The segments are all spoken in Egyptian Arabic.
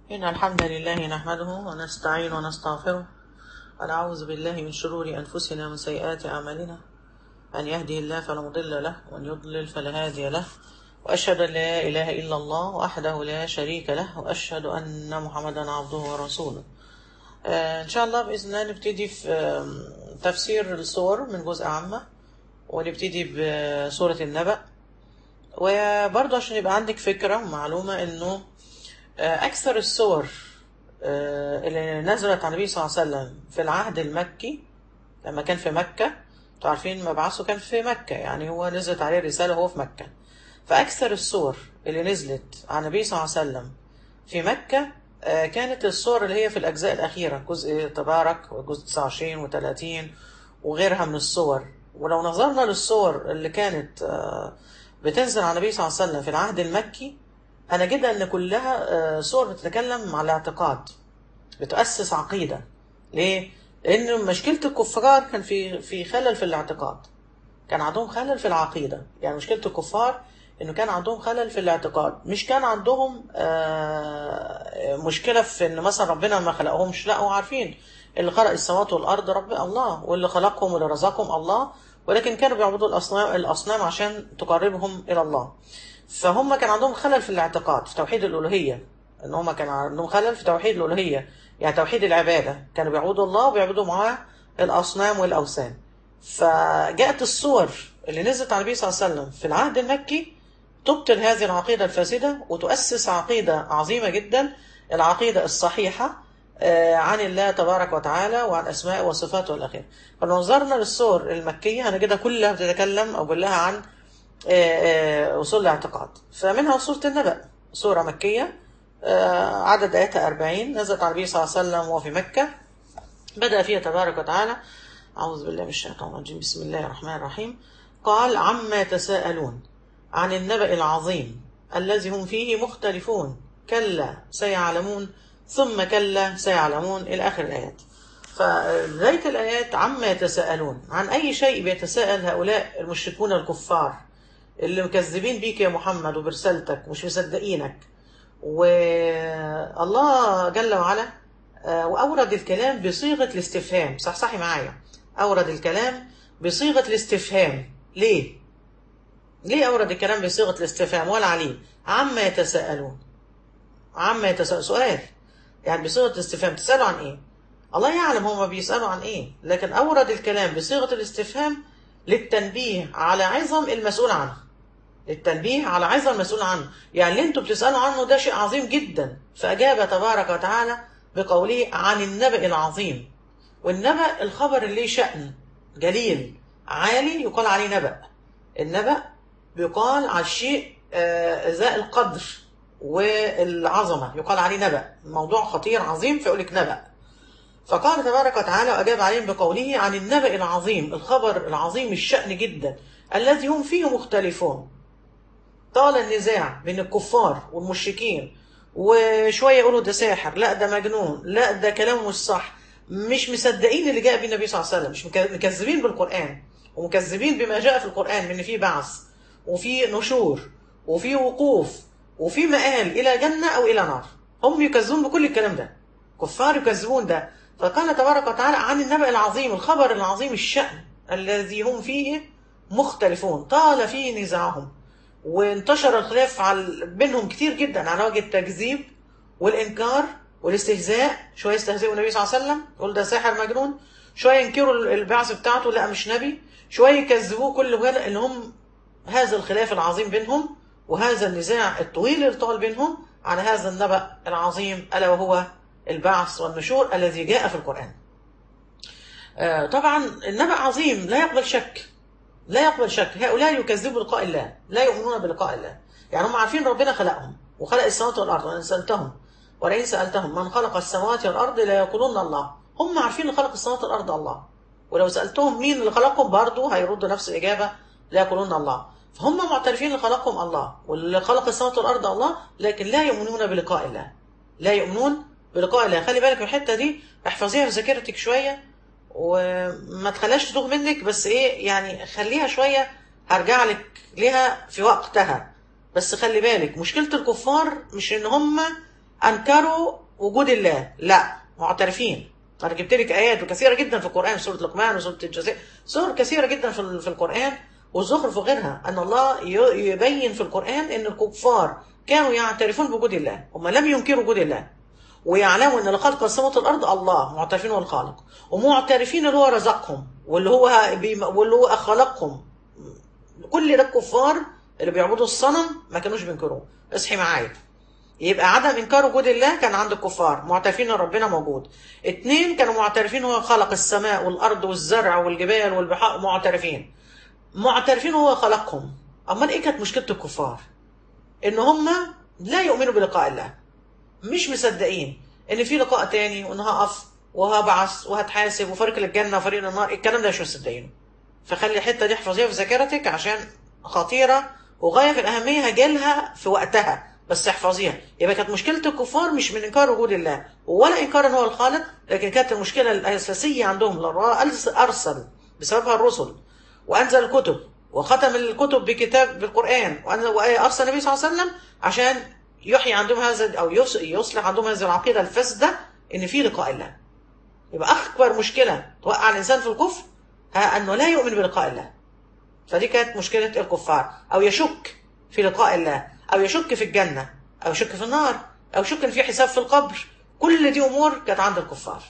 إن الحمد لله نحمده ونستعين ونستغفره ونعوذ بالله من شرور أنفسنا ومن سيئات أعمالنا من يهدي الله فلا مضل له ومن يضلل فلا هادي له وأشهد أن لا إله إلا الله وحده لا شريك له وأشهد أن محمدا عبده ورسوله آه، إن شاء الله بإذن الله نبتدي في آم، تفسير الصور من جزء عامة ونبتدي بسورة النبأ وبرضه عشان يبقى عندك فكرة ومعلومة إنه آه، أكثر السور آه، اللي نزلت على النبي صلى الله عليه وسلم في العهد المكي لما كان في مكة انتوا عارفين مبعثه كان في مكة يعني هو نزلت عليه الرسالة وهو في مكة فأكثر السور اللي نزلت على النبي صلى الله عليه وسلم في مكة آه، كانت السور اللي هي في الأجزاء الأخيرة جزء تبارك وجزء 29 و30 وغيرها من السور ولو نظرنا للسور اللي كانت آه، بتنزل على النبي صلى الله عليه وسلم في العهد المكي هنجد أن كلها آه، سور بتتكلم على الاعتقاد بتؤسس عقيدة ليه؟ لأن مشكلة الكفار كان في في خلل في الاعتقاد كان عندهم خلل في العقيدة يعني مشكلة الكفار إنه كان عندهم خلل في الاعتقاد مش كان عندهم آه، مشكلة في إن مثلا ربنا ما خلقهمش لا هو عارفين اللي خلق السماوات والأرض رب الله واللي خلقهم واللي رزقهم الله ولكن كانوا بيعبدوا الأصنام الأصنام عشان تقربهم إلى الله فهم كان عندهم خلل في الاعتقاد في توحيد الألوهية إن هم كان عندهم خلل في توحيد الألوهية يعني توحيد العبادة كانوا بيعبدوا الله وبيعبدوا معاه الأصنام والأوثان فجاءت الصور اللي نزلت على النبي صلى الله عليه وسلم في العهد المكي تبطل هذه العقيدة الفاسدة وتؤسس عقيدة عظيمة جدا العقيدة الصحيحة آه، عن الله تبارك وتعالى وعن أسماء وصفاته والأخير فلو نظرنا للصور المكية هنجدها كلها بتتكلم أو كلها عن آه، آه، أصول الاعتقاد فمنها سورة النبأ سورة مكية آه، عدد آياتها 40 نزلت على النبي صلى الله عليه وسلم وهو في مكة بدأ فيها تبارك وتعالى أعوذ بالله من الشيطان الرجيم بسم الله الرحمن الرحيم قال عما يتساءلون عن النبأ العظيم الذي هم فيه مختلفون كلا سيعلمون ثم كلا سيعلمون إلى آخر الآيات فبداية الآيات عما يتساءلون عن أي شيء بيتساءل هؤلاء المشركون الكفار اللي مكذبين بيك يا محمد وبرسالتك ومش مصدقينك والله جل وعلا آه، وأورد الكلام بصيغة الاستفهام صحصحي معايا أورد الكلام بصيغة الاستفهام ليه؟ ليه أورد الكلام بصيغة الاستفهام ولا عليه عما يتساءلون عما يتساءل سؤال يعني بصيغة الاستفهام تسألوا عن إيه الله يعلم هما بيسألوا عن إيه لكن أورد الكلام بصيغة الاستفهام للتنبيه على عظم المسؤول عنه للتنبيه على عظم المسؤول عنه يعني اللي انتوا بتسألوا عنه ده شيء عظيم جدا فأجاب تبارك وتعالى بقوله عن النبأ العظيم والنبأ الخبر اللي ليه شأن جليل عالي يقال عليه نبأ النبأ بيقال على الشيء آه، ذا القدر والعظمة يقال عليه نبأ موضوع خطير عظيم فيقول لك نبأ فقال تبارك وتعالى وأجاب عليهم بقوله عن النبأ العظيم الخبر العظيم الشأن جدا الذي هم فيه مختلفون طال النزاع بين الكفار والمشركين وشوية يقولوا ده ساحر لا ده مجنون لا ده كلامه مش صح مش مصدقين اللي جاء به النبي صلى الله عليه وسلم مش مك- مكذبين بالقرآن ومكذبين بما جاء في القرآن من إن في بعث وفي نشور وفي وقوف وفي مآل إلى جنة أو إلى نار هم يكذبون بكل الكلام ده كفار يكذبون ده فقال تبارك وتعالى عن النبأ العظيم الخبر العظيم الشأن الذي هم فيه مختلفون طال فيه نزاعهم وانتشر الخلاف على بينهم كتير جدا على وجه التكذيب والإنكار والاستهزاء شوية يستهزئوا النبي صلى الله عليه وسلم يقول ده ساحر مجنون شوية ينكروا البعث بتاعته لا مش نبي شوية يكذبوه كل ولا ان هم هذا الخلاف العظيم بينهم وهذا النزاع الطويل اللي طال بينهم على هذا النبأ العظيم ألا وهو البعث والنشور الذي جاء في القرآن آه، طبعا النبأ عظيم لا يقبل شك لا يقبل شك هؤلاء يكذبوا لقاء الله لا يؤمنون بلقاء الله يعني هم عارفين ربنا خلقهم وخلق السماوات والأرض وإن سألتهم ولئن سألتهم من خلق السماوات والأرض لا يقولون الله هم عارفين اللي خلق السماوات والأرض الله ولو سألتهم مين اللي خلقهم برضه هيردوا نفس الإجابة لا يقولون الله فهم معترفين اللي خلقهم الله واللي خلق السماوات والأرض الله لكن لا يؤمنون بلقاء الله لا يؤمنون بلقاء الله خلي بالك من الحتة دي احفظيها في ذاكرتك شوية وما تخليهاش تتوه منك بس ايه يعني خليها شوية هرجع لك ليها في وقتها بس خلي بالك مشكلة الكفار مش ان هم انكروا وجود الله لا معترفين انا جبت لك ايات كثيره جدا في القران سوره لقمان وسوره الجزاء سور كثيره جدا في ال- في القران والزخرف وغيرها ان الله ي- يبين في القران ان الكفار كانوا يعترفون بوجود الله هم لم ينكروا وجود الله ويعلموا ان اللي خلق السماوات والارض الله معترفين هو الخالق ومعترفين اللي هو رزقهم واللي هو بيم- واللي هو خلقهم كل ده الكفار اللي بيعبدوا الصنم ما كانوش بينكروه اصحي معايا يبقى عدم انكار وجود الله كان عند الكفار معترفين ان ربنا موجود اتنين كانوا معترفين هو خلق السماء والارض والزرع والجبال والبحار معترفين معترفين هو خلقهم امال ايه كانت مشكله الكفار ان هم لا يؤمنوا بلقاء الله مش مصدقين ان في لقاء تاني وان هقف وهبعث وهتحاسب وفريق للجنه وفريق للنار الكلام ده مش مصدقينه فخلي الحته دي احفظيها في ذاكرتك عشان خطيره وغايه في الاهميه هجيلها في وقتها بس احفظيها يبقى كانت مشكله الكفار مش من انكار وجود الله ولا انكار ان هو الخالق لكن كانت المشكله الاساسيه عندهم الله ارسل بسببها الرسل وانزل الكتب وختم الكتب بكتاب بالقران وأنزل- وارسل النبي صلى الله عليه وسلم عشان يحيي عندهم هذا او يص- يصلح عندهم هذه العقيده الفاسده ان في لقاء الله يبقى اكبر مشكله توقع الانسان في الكفر ها انه لا يؤمن بلقاء الله فدي كانت مشكله الكفار او يشك في لقاء الله او يشك في الجنه او يشك في النار او يشك ان في حساب في القبر كل دي امور كانت عند الكفار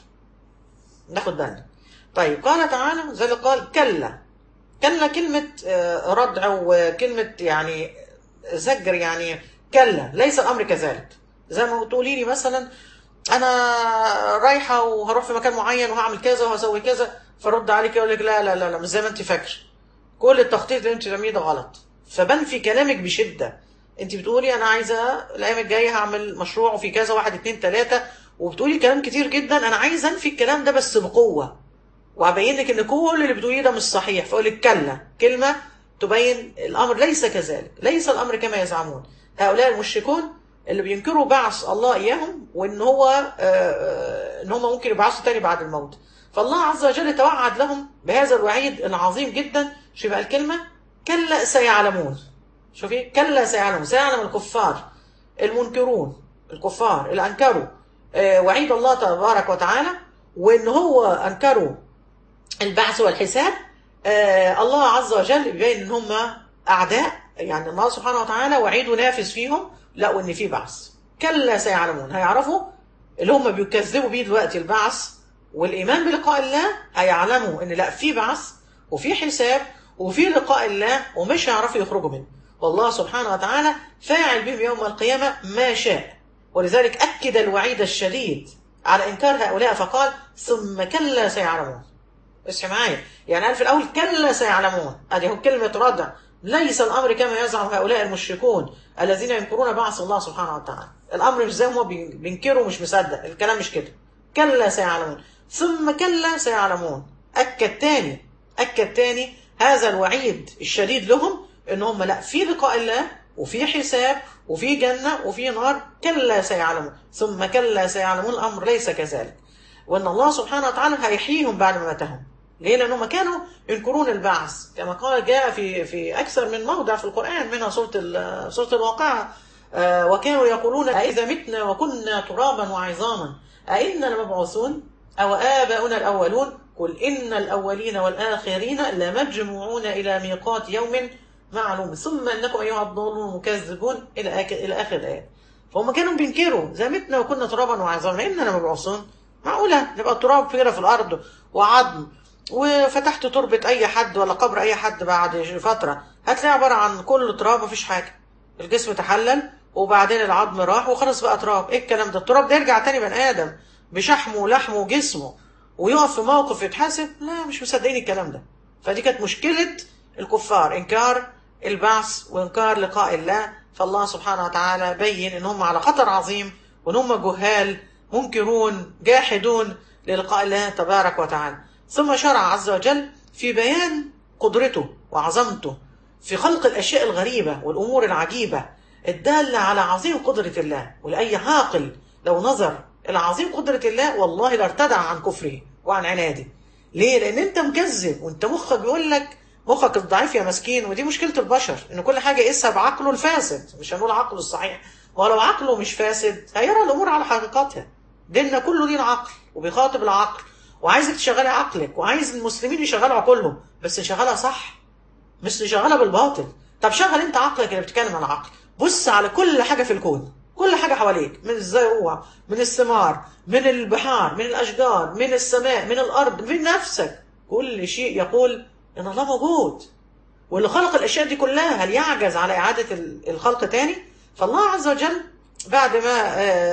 ناخد بالنا طيب قال تعالى زي اللي قال كلا كلا كلمة آه، ردع وكلمة يعني زجر يعني كلا ليس الأمر كذلك زي ما تقولي لي مثلا أنا رايحة وهروح في مكان معين وهعمل كذا وهسوي كذا فرد عليك يقول لك لا لا لا لا مش زي ما أنت فاكر كل التخطيط اللي أنت بتعمليه ده غلط فبنفي كلامك بشدة أنت بتقولي أنا عايزة الأيام الجاية هعمل مشروع وفي كذا واحد اتنين تلاتة وبتقولي كلام كتير جدا أنا عايزة أنفي الكلام ده بس بقوة وهبين لك ان كل اللي بتقوليه ده مش صحيح فاقول لك كلا كلمه تبين الامر ليس كذلك ليس الامر كما يزعمون هؤلاء المشركون اللي بينكروا بعث الله اياهم وان هو آه، آه، ان هم ممكن يبعثوا تاني بعد الموت فالله عز وجل توعد لهم بهذا الوعيد العظيم جدا شو بقى الكلمه كلا سيعلمون شوفي كلا سيعلمون سيعلم الكفار المنكرون الكفار اللي انكروا آه، وعيد الله تبارك وتعالى وان هو انكروا البعث والحساب آه الله عز وجل يبين ان هم اعداء يعني الله سبحانه وتعالى وعيده نافذ فيهم لا وان في بعث كلا سيعلمون هيعرفوا اللي هم بيكذبوا بيه دلوقتي البعث والايمان بلقاء الله هيعلموا ان لا في بعث وفي حساب وفي لقاء الله ومش هيعرفوا يخرجوا منه والله سبحانه وتعالى فاعل بهم يوم القيامه ما شاء ولذلك اكد الوعيد الشديد على انكار هؤلاء فقال ثم كلا سيعلمون اصحي معايا يعني قال في الاول كلا سيعلمون ادي هو كلمه ردع ليس الامر كما يزعم هؤلاء المشركون الذين ينكرون بعث الله سبحانه وتعالى الامر مش زي ما هو بي- بينكروا مش مصدق الكلام مش كده كلا سيعلمون ثم كلا سيعلمون اكد تاني اكد تاني هذا الوعيد الشديد لهم ان هم لا في لقاء الله وفي حساب وفي جنه وفي نار كلا سيعلمون ثم كلا سيعلمون الامر ليس كذلك وان الله سبحانه وتعالى هيحييهم بعد ما ماتهم ليه لانهم كانوا ينكرون البعث كما قال جاء في في اكثر من موضع في القران منها سوره ال- سوره الواقعه آه، وكانوا يقولون أإذا متنا وكنا ترابا وعظاما أئنا لمبعوثون أو آباؤنا الأولون قل إن الأولين والآخرين لمجموعون إلى ميقات يوم معلوم ثم إنكم أيها الضالون المكذبون إلى آخر إلى آخر الآيات فهم كانوا بينكروا إذا متنا وكنا ترابا وعظاما إننا لمبعوثون معقولة نبقى التراب كده في الأرض وعظم وفتحت تربة أي حد ولا قبر أي حد بعد فترة هتلاقي عبارة عن كل تراب مفيش حاجة الجسم تحلل وبعدين العظم راح وخلاص بقى تراب ايه الكلام ده التراب ده يرجع تاني بني ادم بشحمه ولحمه وجسمه ويقف في موقف يتحاسب لا مش مصدقين الكلام ده فدي كانت مشكلة الكفار انكار البعث وانكار لقاء الله فالله سبحانه وتعالى بين ان هم على خطر عظيم وان هم جهال منكرون جاحدون للقاء الله تبارك وتعالى ثم شرع عز وجل في بيان قدرته وعظمته في خلق الاشياء الغريبه والامور العجيبه الداله على عظيم قدره الله ولاي عاقل لو نظر الى عظيم قدره الله والله لارتدع عن كفره وعن عناده ليه لان انت مكذب وانت مخك بيقول لك مخك الضعيف يا مسكين ودي مشكله البشر ان كل حاجه يقيسها بعقله الفاسد مش هنقول عقله الصحيح ولو عقله مش فاسد هيرى الامور على حقيقتها ديننا كله دين عقل وبيخاطب العقل وعايزك تشغلي عقلك وعايز المسلمين يشغلوا عقولهم بس نشغلها صح مش نشغلها بالباطل طب شغل انت عقلك اللي بتتكلم عن العقل بص على كل حاجه في الكون كل حاجه حواليك من الزروع من الثمار من البحار من الاشجار من السماء من الارض من نفسك كل شيء يقول ان الله موجود واللي خلق الاشياء دي كلها هل يعجز على اعاده الخلق تاني فالله عز وجل بعد ما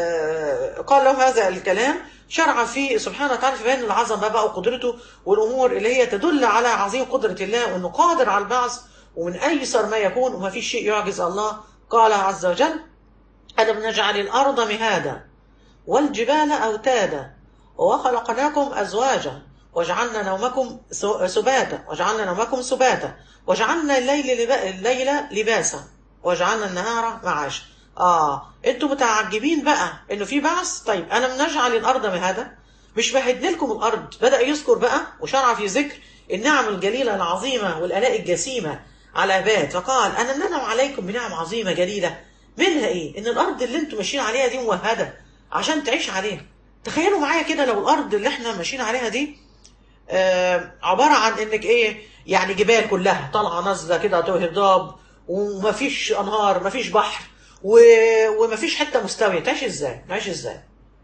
قال له هذا الكلام شرع فيه سبحانه وتعالى في بيان العظمه بقى وقدرته والامور اللي هي تدل على عظيم قدره الله وانه قادر على البعث ومن ايسر ما يكون وما فيش شيء يعجز الله قال عز وجل ألم نجعل الأرض مهادا والجبال أوتادا وخلقناكم أزواجا وجعلنا نومكم سباتا وجعلنا نومكم سباتا وجعلنا الليل لبا... الليل لباسا وجعلنا النهار معاشا اه انتوا متعجبين بقى انه في بعث طيب انا نجعل الارض مهادا مش بهد لكم الارض بدا يذكر بقى وشرع في ذكر النعم الجليله العظيمه والالاء الجسيمه على عباد فقال انا منعم عليكم بنعم عظيمه جليله منها ايه ان الارض اللي انتوا ماشيين عليها دي موهده عشان تعيش عليها تخيلوا معايا كده لو الارض اللي احنا ماشيين عليها دي آه عباره عن انك ايه يعني جبال كلها طالعه نازله كده هضاب ومفيش انهار مفيش بحر و... ومفيش حته مستويه تعيش ازاي تعيش ازاي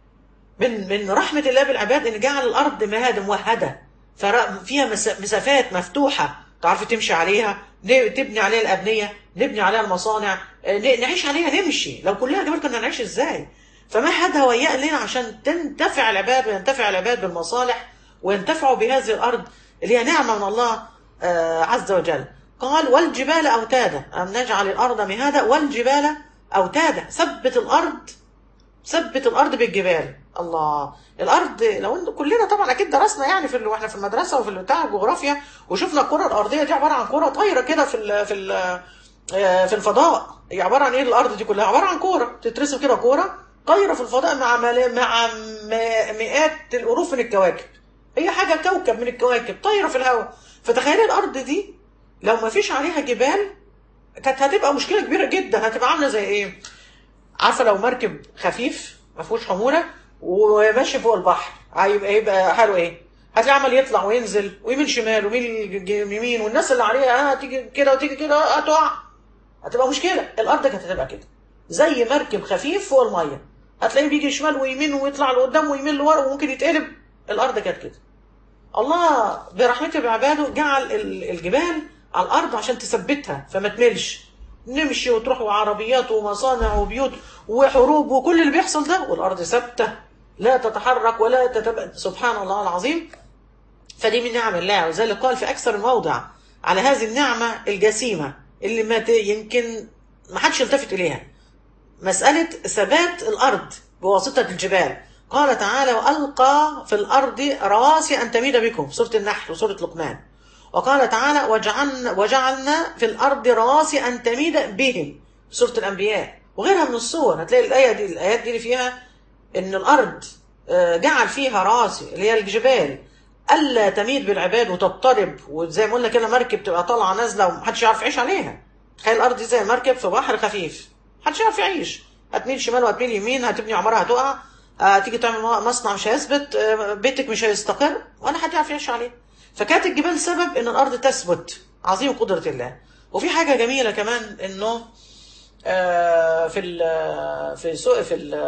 من من رحمه الله بالعباد ان جعل الارض مهاد موهده فيها مسافات مفتوحه تعرفي تمشي عليها تبني عليها الابنيه نبني عليها المصانع نعيش عليها نمشي لو كلنا جبال كنا نعيش ازاي فما حد هويأ لنا عشان تنتفع العباد وينتفع العباد بالمصالح وينتفعوا بهذه الارض اللي هي نعمه من الله عز وجل قال والجبال اوتادا ام نجعل الارض مهادا والجبال اوتادا ثبت الارض ثبت الارض بالجبال الله الارض لو ان كلنا طبعا اكيد درسنا يعني في واحنا في المدرسه وفي بتاع الجغرافيا وشفنا الكره الارضيه دي عباره عن كره طايره كده في ال في ال في الفضاء هي عباره عن ايه الارض دي كلها عباره عن كوره تترسم كده كوره طايره في الفضاء مع مع مئات الالوف من الكواكب هي حاجه كوكب من الكواكب طايره في الهواء فتخيلي الارض دي لو ما فيش عليها جبال كانت هتبقى مشكله كبيره جدا هتبقى عامله زي ايه عارفه لو مركب خفيف ما فيهوش حموله وماشي فوق البحر هيبقى يبقى حاله ايه هتلاقيه عمال يطلع وينزل ويمين شمال ويمين يمين والناس اللي عليها هتيجي كده وتيجي كده هتقع هتبقى مشكله الارض كانت هتبقى كده زي مركب خفيف فوق الميه هتلاقيه بيجي شمال ويمين ويطلع لقدام ويمين لورا وممكن يتقلب الارض كانت كده الله برحمته بعباده جعل الجبال على الارض عشان تثبتها فما تملش نمشي وتروح وعربيات ومصانع وبيوت وحروب وكل اللي بيحصل ده والارض ثابته لا تتحرك ولا تتبع سبحان الله العظيم فدي من نعم الله وذلك قال في اكثر الموضع على هذه النعمه الجسيمه اللي ما يمكن ما حدش يلتفت اليها مساله ثبات الارض بواسطه الجبال قال تعالى والقى في الارض رواسي ان تميد بكم سوره النحل وسوره لقمان وقال تعالى وجعلنا, وجعلنا في الأرض رواسي أن تميد بهم سورة الأنبياء وغيرها من الصور هتلاقي الآية دي الآيات دي اللي فيها إن الأرض جعل فيها رواسي اللي هي الجبال ألا تميد بالعباد وتضطرب وزي ما قلنا كده مركب تبقى طالعة نازلة ومحدش يعرف يعيش عليها تخيل الأرض دي زي مركب في بحر خفيف محدش يعرف يعيش هتميل شمال وهتميل يمين هتبني عمارة هتقع هتيجي تعمل مصنع مش هيثبت بيتك مش هيستقر ولا حد يعرف يعيش عليه فكانت الجبال سبب ان الارض تثبت عظيم قدره الله وفي حاجه جميله كمان انه آه في ال في سوق في ال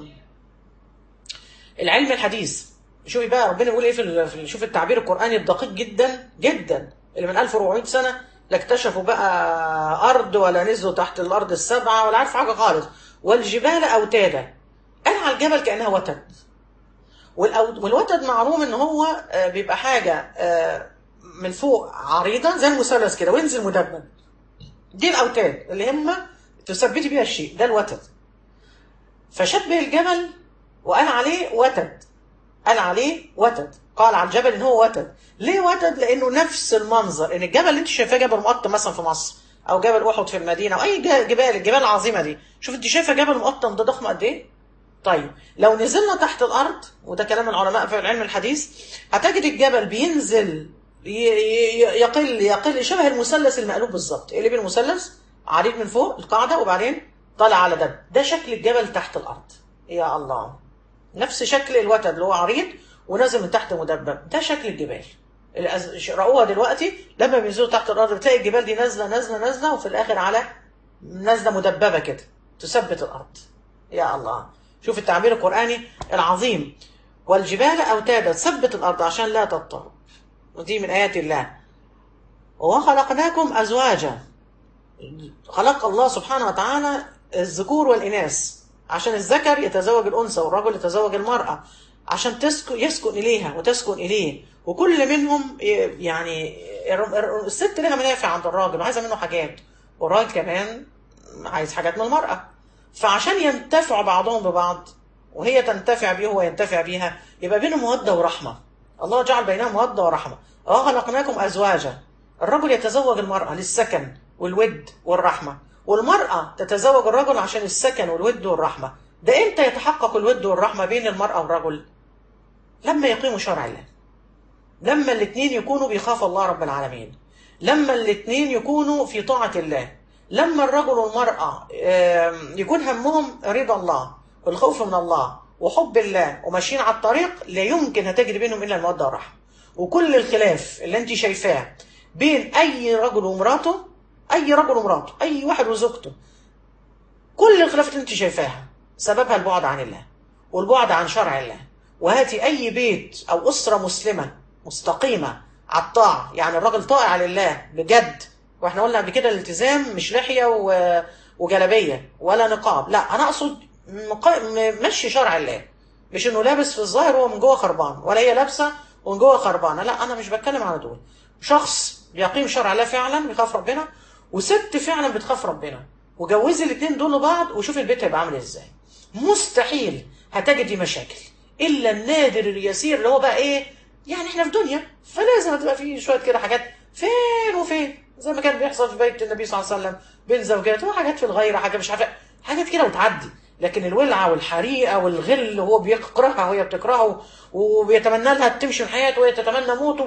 العلم الحديث شوفي بقى ربنا بيقول ايه في شوف التعبير القراني الدقيق جدا جدا اللي من 1400 سنه لا اكتشفوا بقى ارض ولا نزلوا تحت الارض السبعه ولا عارف حاجه خالص والجبال اوتادا قال على الجبل كانها وتد والوتد معلوم ان هو بيبقى حاجه من فوق عريضه زي المثلث كده وينزل مدبب دي الاوتاد اللي هم تثبتي بيها الشيء ده الوتد فشبه الجبل وقال عليه وتد قال عليه وتد قال على الجبل ان هو وتد ليه وتد لانه نفس المنظر ان الجبل اللي انت شايفاه جبل مقطم مثلا في مصر او جبل احد في المدينه او اي جبال الجبال العظيمه دي شوف انت شايفه جبل مقطم ده ضخم قد ايه طيب لو نزلنا تحت الارض وده كلام العلماء في العلم الحديث هتجد الجبل بينزل يقل يقل شبه المثلث المقلوب بالظبط ايه اللي بالمثلث عريض من فوق القاعده وبعدين طالع على ده ده شكل الجبل تحت الارض يا الله نفس شكل الوتد اللي هو عريض ونازل من تحت مدبب ده شكل الجبال الأز- رأوها دلوقتي لما بينزلوا تحت الارض بتلاقي الجبال دي نازله نازله نازله وفي الاخر على نازله مدببه كده تثبت الارض يا الله شوف التعبير القراني العظيم والجبال اوتادا تثبت الارض عشان لا تضطرب ودي من ايات الله وخلقناكم ازواجا خلق الله سبحانه وتعالى الذكور والإناث عشان الذكر يتزوج الأنثى والرجل يتزوج المرأة عشان تسكن يسكن إليها وتسكن إليه وكل منهم ي- يعني الر- الر- الست لها منافع عند الراجل وعايزة منه حاجات والراجل كمان عايز حاجات من المرأة فعشان ينتفع بعضهم ببعض وهي تنتفع بيه وهو ينتفع بيها يبقى بينهم مودة ورحمة الله جعل بينهم مودة ورحمة اه خلقناكم أزواجا الرجل يتزوج المرأة للسكن والود والرحمة والمرأة تتزوج الرجل عشان السكن والود والرحمة ده امتى يتحقق الود والرحمة بين المرأة والرجل لما يقيموا شرع الله لما الاثنين يكونوا بيخافوا الله رب العالمين لما الاثنين يكونوا في طاعة الله لما الرجل والمرأة آم، يكون همهم رضا الله والخوف من الله وحب الله وماشيين على الطريق لا يمكن هتجري بينهم إلا المودة والرحمة وكل الخلاف اللي انت شايفاه بين أي رجل ومراته أي رجل ومراته أي واحد وزوجته كل الخلافات اللي انت شايفاها سببها البعد عن الله والبعد عن شرع الله وهاتي اي بيت او اسره مسلمه مستقيمه على الطاعه يعني الراجل طائع لله بجد واحنا قلنا قبل كده الالتزام مش لحيه و... وجلبيه ولا نقاب لا انا اقصد مقا... م- مشي شرع الله مش انه لابس في الظاهر وهو من جوه خربان ولا هي لابسه ومن جوه خربانه لا انا مش بتكلم على دول شخص بيقيم شرع الله فعلا بيخاف ربنا وست فعلا بتخاف ربنا وجوزي الاثنين دول لبعض وشوف البيت هيبقى عامل ازاي مستحيل هتجدي مشاكل الا النادر اليسير اللي هو بقى ايه يعني احنا في دنيا فلازم هتبقى فيه شويه كده حاجات فين وفين زي ما كان بيحصل في بيت النبي صلى الله عليه وسلم بين زوجاته وحاجات في الغيره حاجه مش عارفه حاجات كده وتعدي لكن الولعه والحريقه والغل وهو بيكرهها وهي بتكرهه وبيتمنى لها تمشي من حياته وهي تتمنى موته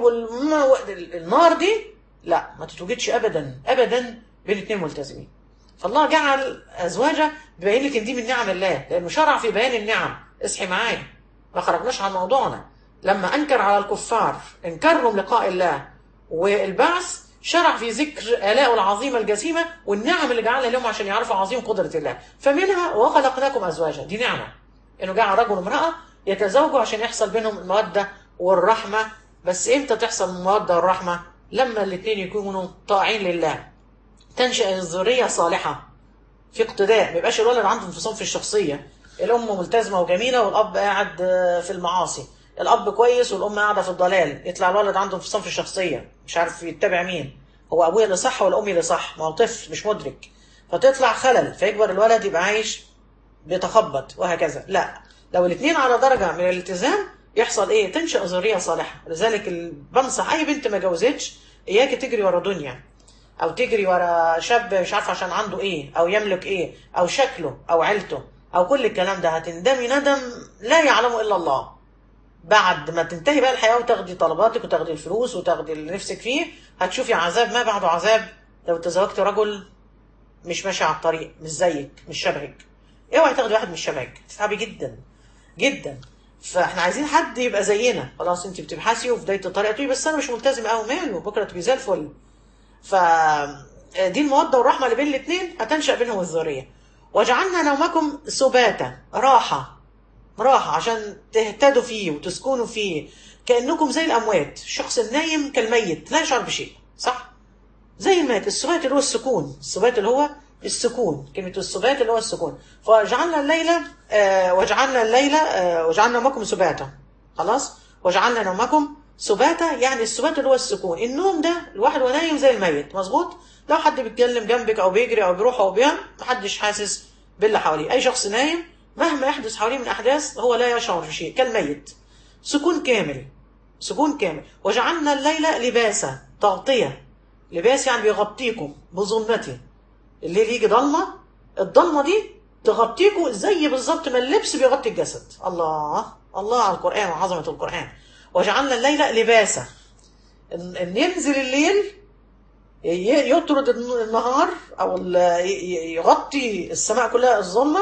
والنار دي لا ما تتوجدش ابدا ابدا بين اثنين ملتزمين فالله جعل ازواجه بيبين لك ان دي من نعم الله لانه شرع في بيان النعم اصحي معايا ما خرجناش عن موضوعنا لما انكر على الكفار انكرهم لقاء الله والبعث شرع في ذكر آلائه العظيمة الجسيمة والنعم اللي جعلها لهم عشان يعرفوا عظيم قدرة الله فمنها وخلقناكم أزواجا دي نعمة إنه جعل رجل وامرأة يتزوجوا عشان يحصل بينهم المودة والرحمة بس إمتى تحصل المودة والرحمة لما الاثنين يكونوا طاعين لله تنشأ الذرية صالحة في اقتداء ما يبقاش الولد عنده انفصام في الشخصية الأم ملتزمة وجميلة والأب قاعد في المعاصي الأب كويس والأم قاعدة في الضلال يطلع الولد عنده انفصام في الشخصية مش عارف يتبع مين هو أبويا اللي صح ولا أمي اللي صح ما هو طفل مش مدرك فتطلع خلل فيكبر الولد يبقى عايش بيتخبط وهكذا لا لو الاثنين على درجة من الالتزام يحصل ايه تنشأ ذرية صالحة لذلك ال- بنصح اي بنت ما جوزتش اياكي تجري ورا دنيا او تجري ورا شاب مش عارف عشان عنده ايه او يملك ايه او شكله او عيلته او كل الكلام ده هتندمي ندم لا يعلمه الا الله بعد ما تنتهي بقى الحياه وتاخدي طلباتك وتاخدي الفلوس وتاخدي اللي نفسك فيه هتشوفي عذاب ما بعده عذاب لو تزوجت رجل مش ماشي على الطريق مش زيك مش شبهك اوعي تاخدي واحد مش شبهك تتعبي جدا جدا فاحنا عايزين حد يبقى زينا خلاص انت بتبحثي وفي بدايه الطريق تقولي بس انا مش ملتزم قوي ماله بكره تبقي زي الفل ف دي الموده والرحمه اللي بين الاثنين هتنشا بينهم الذريه وجعلنا نومكم سباتا راحه راحه عشان تهتدوا فيه وتسكنوا فيه كانكم زي الاموات الشخص النايم كالميت لا يشعر بشيء صح زي الميت السبات اللي هو السكون السبات اللي هو السكون كلمة السبات اللي هو السكون فجعلنا الليلة آه وجعلنا الليلة آه وجعلنا نومكم سباتا خلاص وجعلنا نومكم سباتا يعني السبات اللي هو السكون النوم ده الواحد وهو نايم زي الميت مظبوط لو حد بيتكلم جنبك او بيجري او بيروح او بيعمل محدش حاسس باللي حواليه اي شخص نايم مهما يحدث حواليه من احداث هو لا يشعر بشيء كالميت سكون كامل سكون كامل وجعلنا الليل لباسا تغطية لباس يعني بيغطيكم بظلمته الليل يجي ضلمة الضلمة دي تغطيكم زي بالظبط ما اللبس بيغطي الجسد الله الله على القرآن وعظمة القرآن وجعلنا الليل لباسا ان إن ينزل الليل ي- يطرد الن- النهار او ال- ي- ي- يغطي السماء كلها الظلمه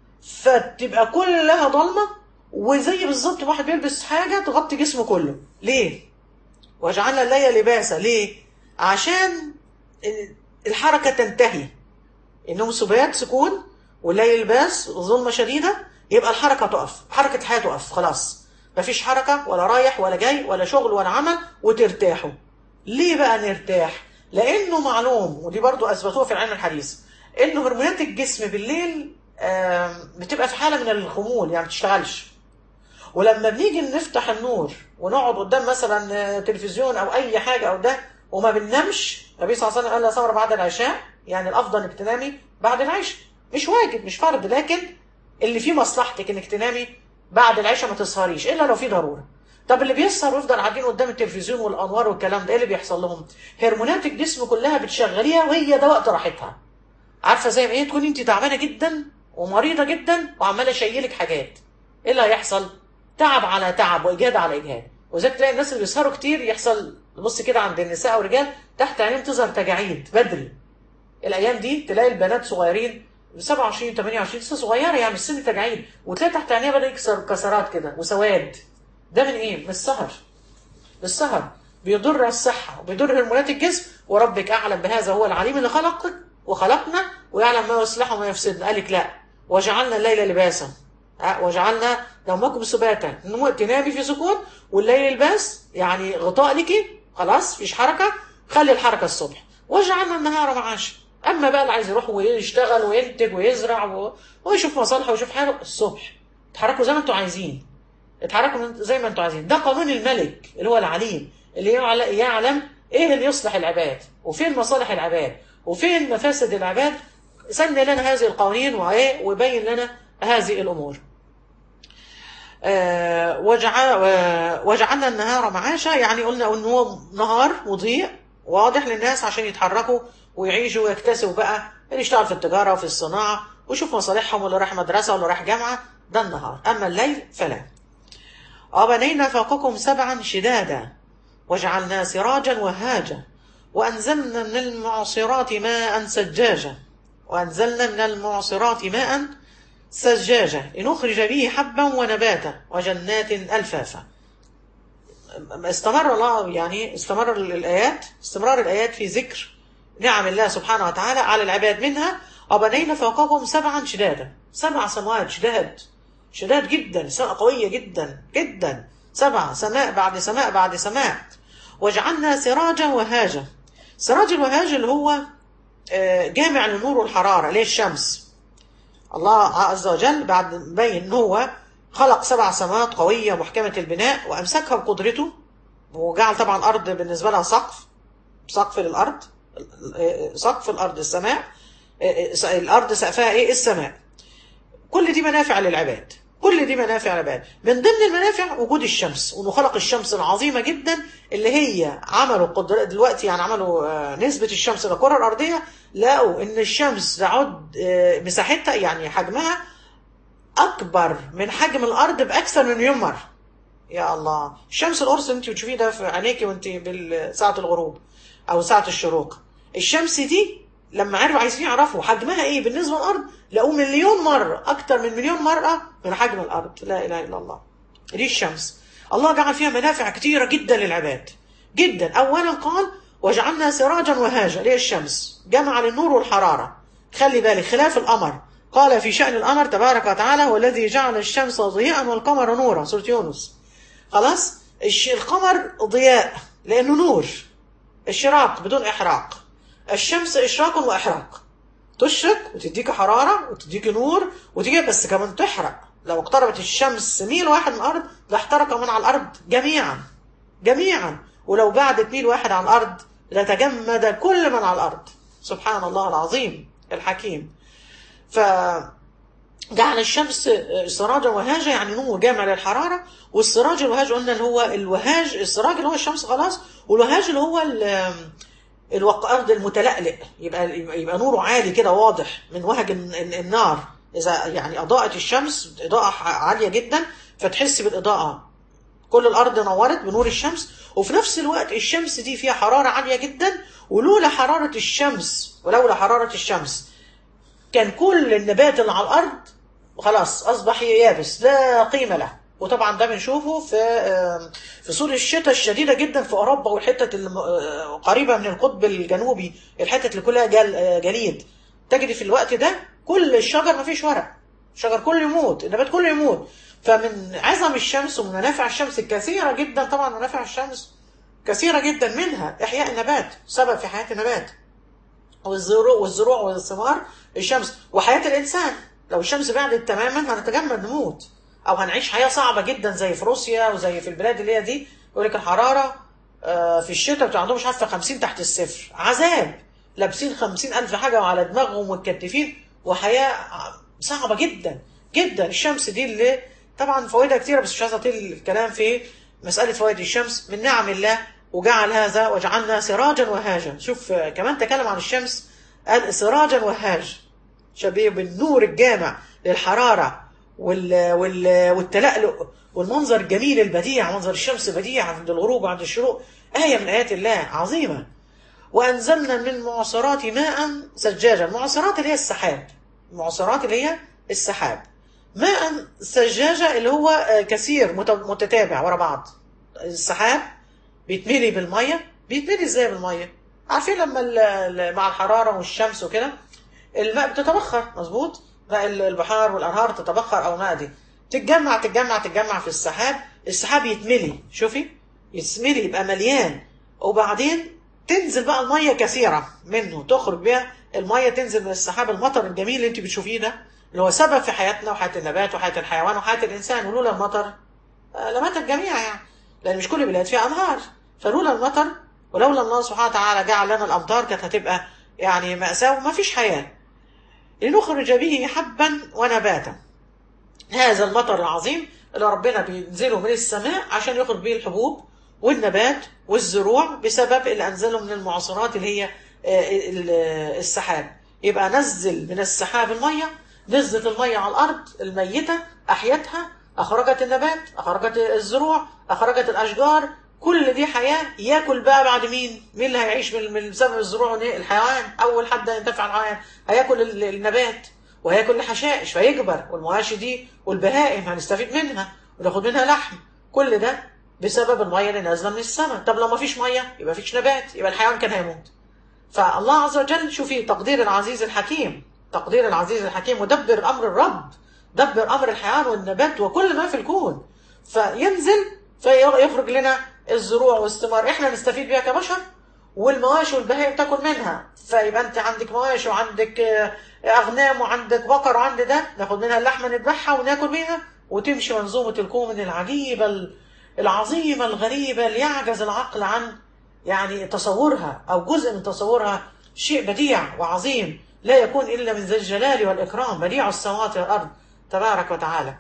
فتبقى كلها ضلمه وزي بالظبط واحد بيلبس حاجه تغطي جسمه كله ليه وجعلنا الليل لباسا ليه عشان ال- الحركه تنتهي انهم سبات سكون والليل لباس ظلمه شديده يبقى الحركه تقف حركه الحياه تقف خلاص مفيش حركه ولا رايح ولا جاي ولا شغل ولا عمل وترتاحوا ليه بقى نرتاح لانه معلوم ودي برضو اثبتوها في العلم الحديث انه هرمونات الجسم بالليل آم، بتبقى في حاله من الخمول يعني ما بتشتغلش ولما بنيجي نفتح النور ونقعد قدام مثلا آه، تلفزيون او اي حاجه او ده وما بننامش النبي صلى الله عليه وسلم قال لا ثمره بعد العشاء يعني الافضل انك تنامي بعد العشاء مش واجب مش فرض لكن اللي فيه مصلحتك انك تنامي بعد العشاء ما تسهريش الا لو في ضروره طب اللي بيسهر ويفضل قاعدين قدام التلفزيون والانوار والكلام ده ايه اللي بيحصل لهم هرمونات الجسم كلها بتشغليها وهي ده وقت راحتها عارفه زي ما ايه تكوني انت تعبانه جدا ومريضه جدا وعماله شايلك حاجات ايه اللي هيحصل تعب على تعب واجهاد على اجهاد وذلك تلاقي الناس اللي بيسهروا كتير يحصل بص كده عند النساء والرجال تحت عينيهم تظهر تجاعيد بدري الايام دي تلاقي البنات صغيرين 27 28 لسه صغيره يعني مش سن تجاعيد وتلاقي تحت عينيها بدا يكسر كسرات كده وسواد ده من ايه؟ من السهر السهر بيضر الصحة وبيضر هرمونات الجسم وربك أعلم بهذا هو العليم اللي خلقك وخلقنا ويعلم ما يصلح وما يفسدنا قالك لا وجعلنا الليل لباسا أه، وجعلنا نومكم سباتا نمو- تنامي في سكون والليل لباس يعني غطاء لك خلاص مفيش حركة خلي الحركة الصبح وجعلنا النهار معاشا أما بقى اللي عايز يروح ويشتغل وينتج ويزرع و... ويشوف مصالحه ويشوف حاله الصبح اتحركوا زي ما انتوا عايزين اتحركوا من- زي ما انتوا عايزين ده قانون الملك اللي هو العليم اللي يعل- يعلم ايه اللي يصلح العباد وفين مصالح العباد وفين مفاسد العباد سن لنا هذه القوانين وايه ويبين لنا هذه الامور آه، وجع- و- وجعلنا النهار معاشا يعني قلنا ان هو نهار مضيء واضح للناس عشان يتحركوا ويعيشوا ويكتسبوا بقى اللي يشتغل في التجاره وفي الصناعه ويشوف مصالحهم واللي رايح مدرسه واللي رايح جامعه ده النهار اما الليل فلا وبنينا فوقكم سبعا شدادا وجعلنا سراجا وهاجا وأنزلنا من المعصرات ماء سجاجا وأنزلنا من المعصرات ماء سجاجا لنخرج به حبا ونباتا وجنات ألفافا استمر الله يعني استمر الآيات استمرار الآيات في ذكر نعم الله سبحانه وتعالى على العباد منها وبنينا فوقكم سبعا شدادا سبع سماوات شداد شداد جدا سماء قوية جدا جدا سبع سماء بعد سماء بعد سماء وجعلنا سراجا وهاجا سراج الوهاج اللي هو آه، جامع للنور والحرارة ليه الشمس الله عز وجل بعد مبين ان هو خلق سبع سماوات قوية محكمة البناء وأمسكها بقدرته وجعل طبعا الأرض بالنسبة لها سقف سقف للأرض سقف الأرض السماء الأرض سقفها إيه السماء كل دي منافع للعباد كل دي منافع للعباد من ضمن المنافع وجود الشمس وانه خلق الشمس العظيمه جدا اللي هي عملوا قدر دلوقتي يعني عملوا آه، نسبه الشمس للكره الارضيه لقوا ان الشمس تعد آه، مساحتها يعني حجمها اكبر من حجم الارض باكثر من مليون مره يا الله الشمس القرص اللي انت بتشوفيه ده في عينيكي وانت بساعه الغروب او ساعه الشروق الشمس دي لما عرفوا عايزين يعرفوا حجمها ايه بالنسبه للارض لقوا مليون مره اكتر من مليون مره من حجم الارض لا اله الا الله دي الشمس الله جعل فيها منافع كتيره جدا للعباد جدا اولا قال وجعلنا سراجا وهاجا ليه الشمس جمع للنور والحراره خلي بالك خلاف القمر قال في شأن القمر تبارك وتعالى هو الذي جعل الشمس ضياء والقمر نورا سورة يونس خلاص الش- القمر ضياء لأنه نور اشراق بدون إحراق الشمس إشراق وإحراق تشرق وتديك حرارة وتديك نور وتيجي بس كمان تحرق لو اقتربت الشمس ميل واحد من الأرض لاحترق من على الأرض جميعا جميعا ولو بعدت ميل واحد عن الأرض لتجمد كل من على الأرض سبحان الله العظيم الحكيم ف جعل الشمس سراجا وهاجا يعني نور جامع للحرارة والسراج الوهاج قلنا اللي هو الوهاج السراج اللي هو الشمس خلاص والوهاج اللي هو ال- الارض المتلألئ يبقى يبقى نوره عالي كده واضح من وهج الن- الن- النار اذا يعني اضاءت الشمس اضاءه ح- عاليه جدا فتحس بالاضاءه كل الارض نورت بنور الشمس وفي نفس الوقت الشمس دي فيها حرارة عالية جدا ولولا حرارة الشمس ولولا حرارة الشمس كان كل النبات اللي على الأرض خلاص أصبح يابس لا قيمة له وطبعا ده بنشوفه في آه، في سور الشتاء الشديدة جدا في أوروبا والحتة الم- آه، قريبة من القطب الجنوبي الحتة اللي كلها جل آه، جليد تجد في الوقت ده كل الشجر ما فيش ورق الشجر كله يموت النبات كله يموت فمن عظم الشمس ومن منافع الشمس الكثيرة جدا طبعا منافع الشمس كثيرة جدا منها إحياء النبات سبب في حياة النبات والزروع والزروع والثمار الشمس وحياة الإنسان لو الشمس بعدت تماما هنتجمد نموت أو هنعيش حياة صعبة جدا زي في روسيا وزي في البلاد اللي هي دي يقول لك الحرارة آه، في الشتاء بتاع عندهم مش عارفة 50 تحت الصفر عذاب لابسين 50 ألف حاجة وعلى دماغهم متكتفين وحياة صعبة جدا جدا الشمس دي اللي طبعا فوائدها كتيرة بس مش عايز أطيل الكلام في مسألة فوائد الشمس من نعم الله وجعل هذا وجعلنا سراجا وهاجا شوف آه، كمان تكلم عن الشمس قال سراجا وهاج شبيه بالنور الجامع للحرارة وال... وال... والتلألؤ والمنظر الجميل البديع منظر الشمس بديع عند الغروب وعند الشروق آية من آيات الله عظيمة وأنزلنا من المعصرات ماء سجاجا المعصرات اللي هي السحاب المعصرات اللي هي السحاب ماء سجاجة اللي هو آه، كثير مت- متتابع ورا بعض السحاب بيتملي بالمية بيتملي ازاي بالمية عارفين لما ال- ال- مع الحرارة والشمس وكده الماء بتتبخر مظبوط ماء ال- البحار والانهار تتبخر او ماء دي تتجمع تتجمع تتجمع في السحاب السحاب يتملي شوفي يتملي يبقى مليان وبعدين تنزل بقى الميه كثيره منه تخرج بيها الميه تنزل من السحاب المطر الجميل اللي انت بتشوفيه ده اللي هو سبب في حياتنا وحياه النبات وحياه الحيوان وحياه الانسان ولولا المطر آه، لمات الجميع يعني لان مش كل البلاد فيها انهار فلولا المطر ولولا الله سبحانه وتعالى جعل لنا الامطار كانت هتبقى يعني مأساة وما فيش حياة لنخرج به حبا ونباتا هذا المطر العظيم اللي ربنا بينزله من السماء عشان يخرج به الحبوب والنبات والزروع بسبب اللي أنزله من المعصرات اللي هي آه، ال- آه، السحاب يبقى نزل من السحاب المية نزلت المية على الأرض الميتة أحيتها أخرجت النبات أخرجت الزروع أخرجت الأشجار كل دي حياة ياكل بقى بعد مين مين اللي هيعيش من من بسبب الزروع والن- الحيوان أول حد ينتفع الحيوان هياكل ال- النبات وهياكل الحشائش فيكبر والمواشي دي والبهائم هنستفيد منها وناخد منها لحم كل ده بسبب المية اللي نازلة من السماء طب لو ما فيش مية يبقى فيش نبات يبقى الحيوان كان هيموت فالله عز وجل شوفي تقدير العزيز الحكيم تقدير العزيز الحكيم ودبر أمر الرب دبر أمر الحيوان والنبات وكل ما في الكون فينزل فيخرج لنا الزروع والثمار احنا نستفيد بيها كبشر والمواشي والبهائم تاكل منها فيبقى انت عندك مواشي وعندك آه، اغنام وعندك بقر وعند ده ناخد منها اللحمه نذبحها وناكل بيها وتمشي منظومه الكون العجيبه ال- العظيمه الغريبه اللي يعجز العقل عن يعني تصورها او جزء من تصورها شيء بديع وعظيم لا يكون الا من ذي الجلال والاكرام بديع السماوات والارض تبارك وتعالى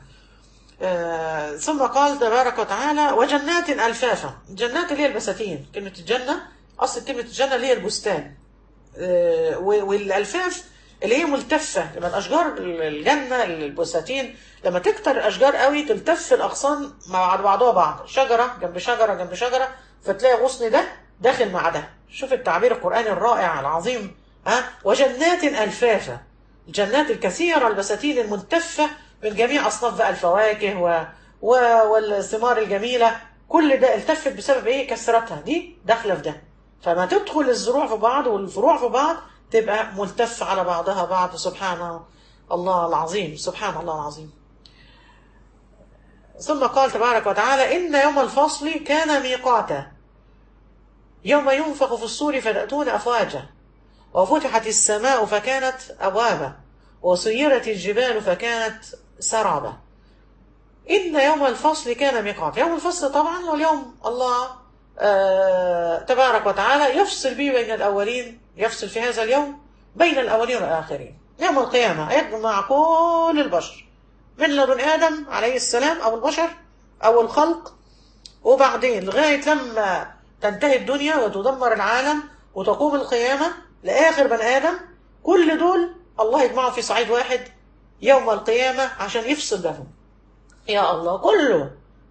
آه، ثم قال تبارك وتعالى وجنات الفافا جنات اللي هي البساتين كلمه الجنه اصل كلمه الجنه اللي هي البستان آه، و- والالفاف اللي هي ملتفه لما الاشجار الجنه البساتين لما تكتر الاشجار قوي تلتف الاغصان مع بعضها بعض شجره جنب شجره جنب شجره فتلاقي غصن ده داخل مع ده شوف التعبير القراني الرائع العظيم ها وجنات الفافا الجنات الكثيره البساتين الملتفه من جميع اصناف بقى الفواكه و... و... والثمار الجميله كل ده التفت بسبب ايه كثرتها دي داخله في ده فما تدخل الزروع في بعض والفروع في بعض تبقى ملتفة على بعضها بعض سبحان الله العظيم سبحان الله العظيم ثم قال تبارك وتعالى إن يوم الفصل كان ميقاتا يوم ينفخ في الصور فتأتون أفواجا وفتحت السماء فكانت أبوابا وسيرت الجبال فكانت سرابا إن يوم الفصل كان ميقاتا يوم الفصل طبعا هو اليوم الله آه تبارك وتعالى يفصل به بين الأولين يفصل في هذا اليوم بين الأولين والآخرين يوم القيامة يجمع كل البشر من لدن آدم عليه السلام أو البشر أو الخلق وبعدين لغاية لما تنتهي الدنيا وتدمر العالم وتقوم القيامة لآخر بني آدم كل دول الله يجمعهم في صعيد واحد يوم القيامة عشان يفصل بينهم يا الله كله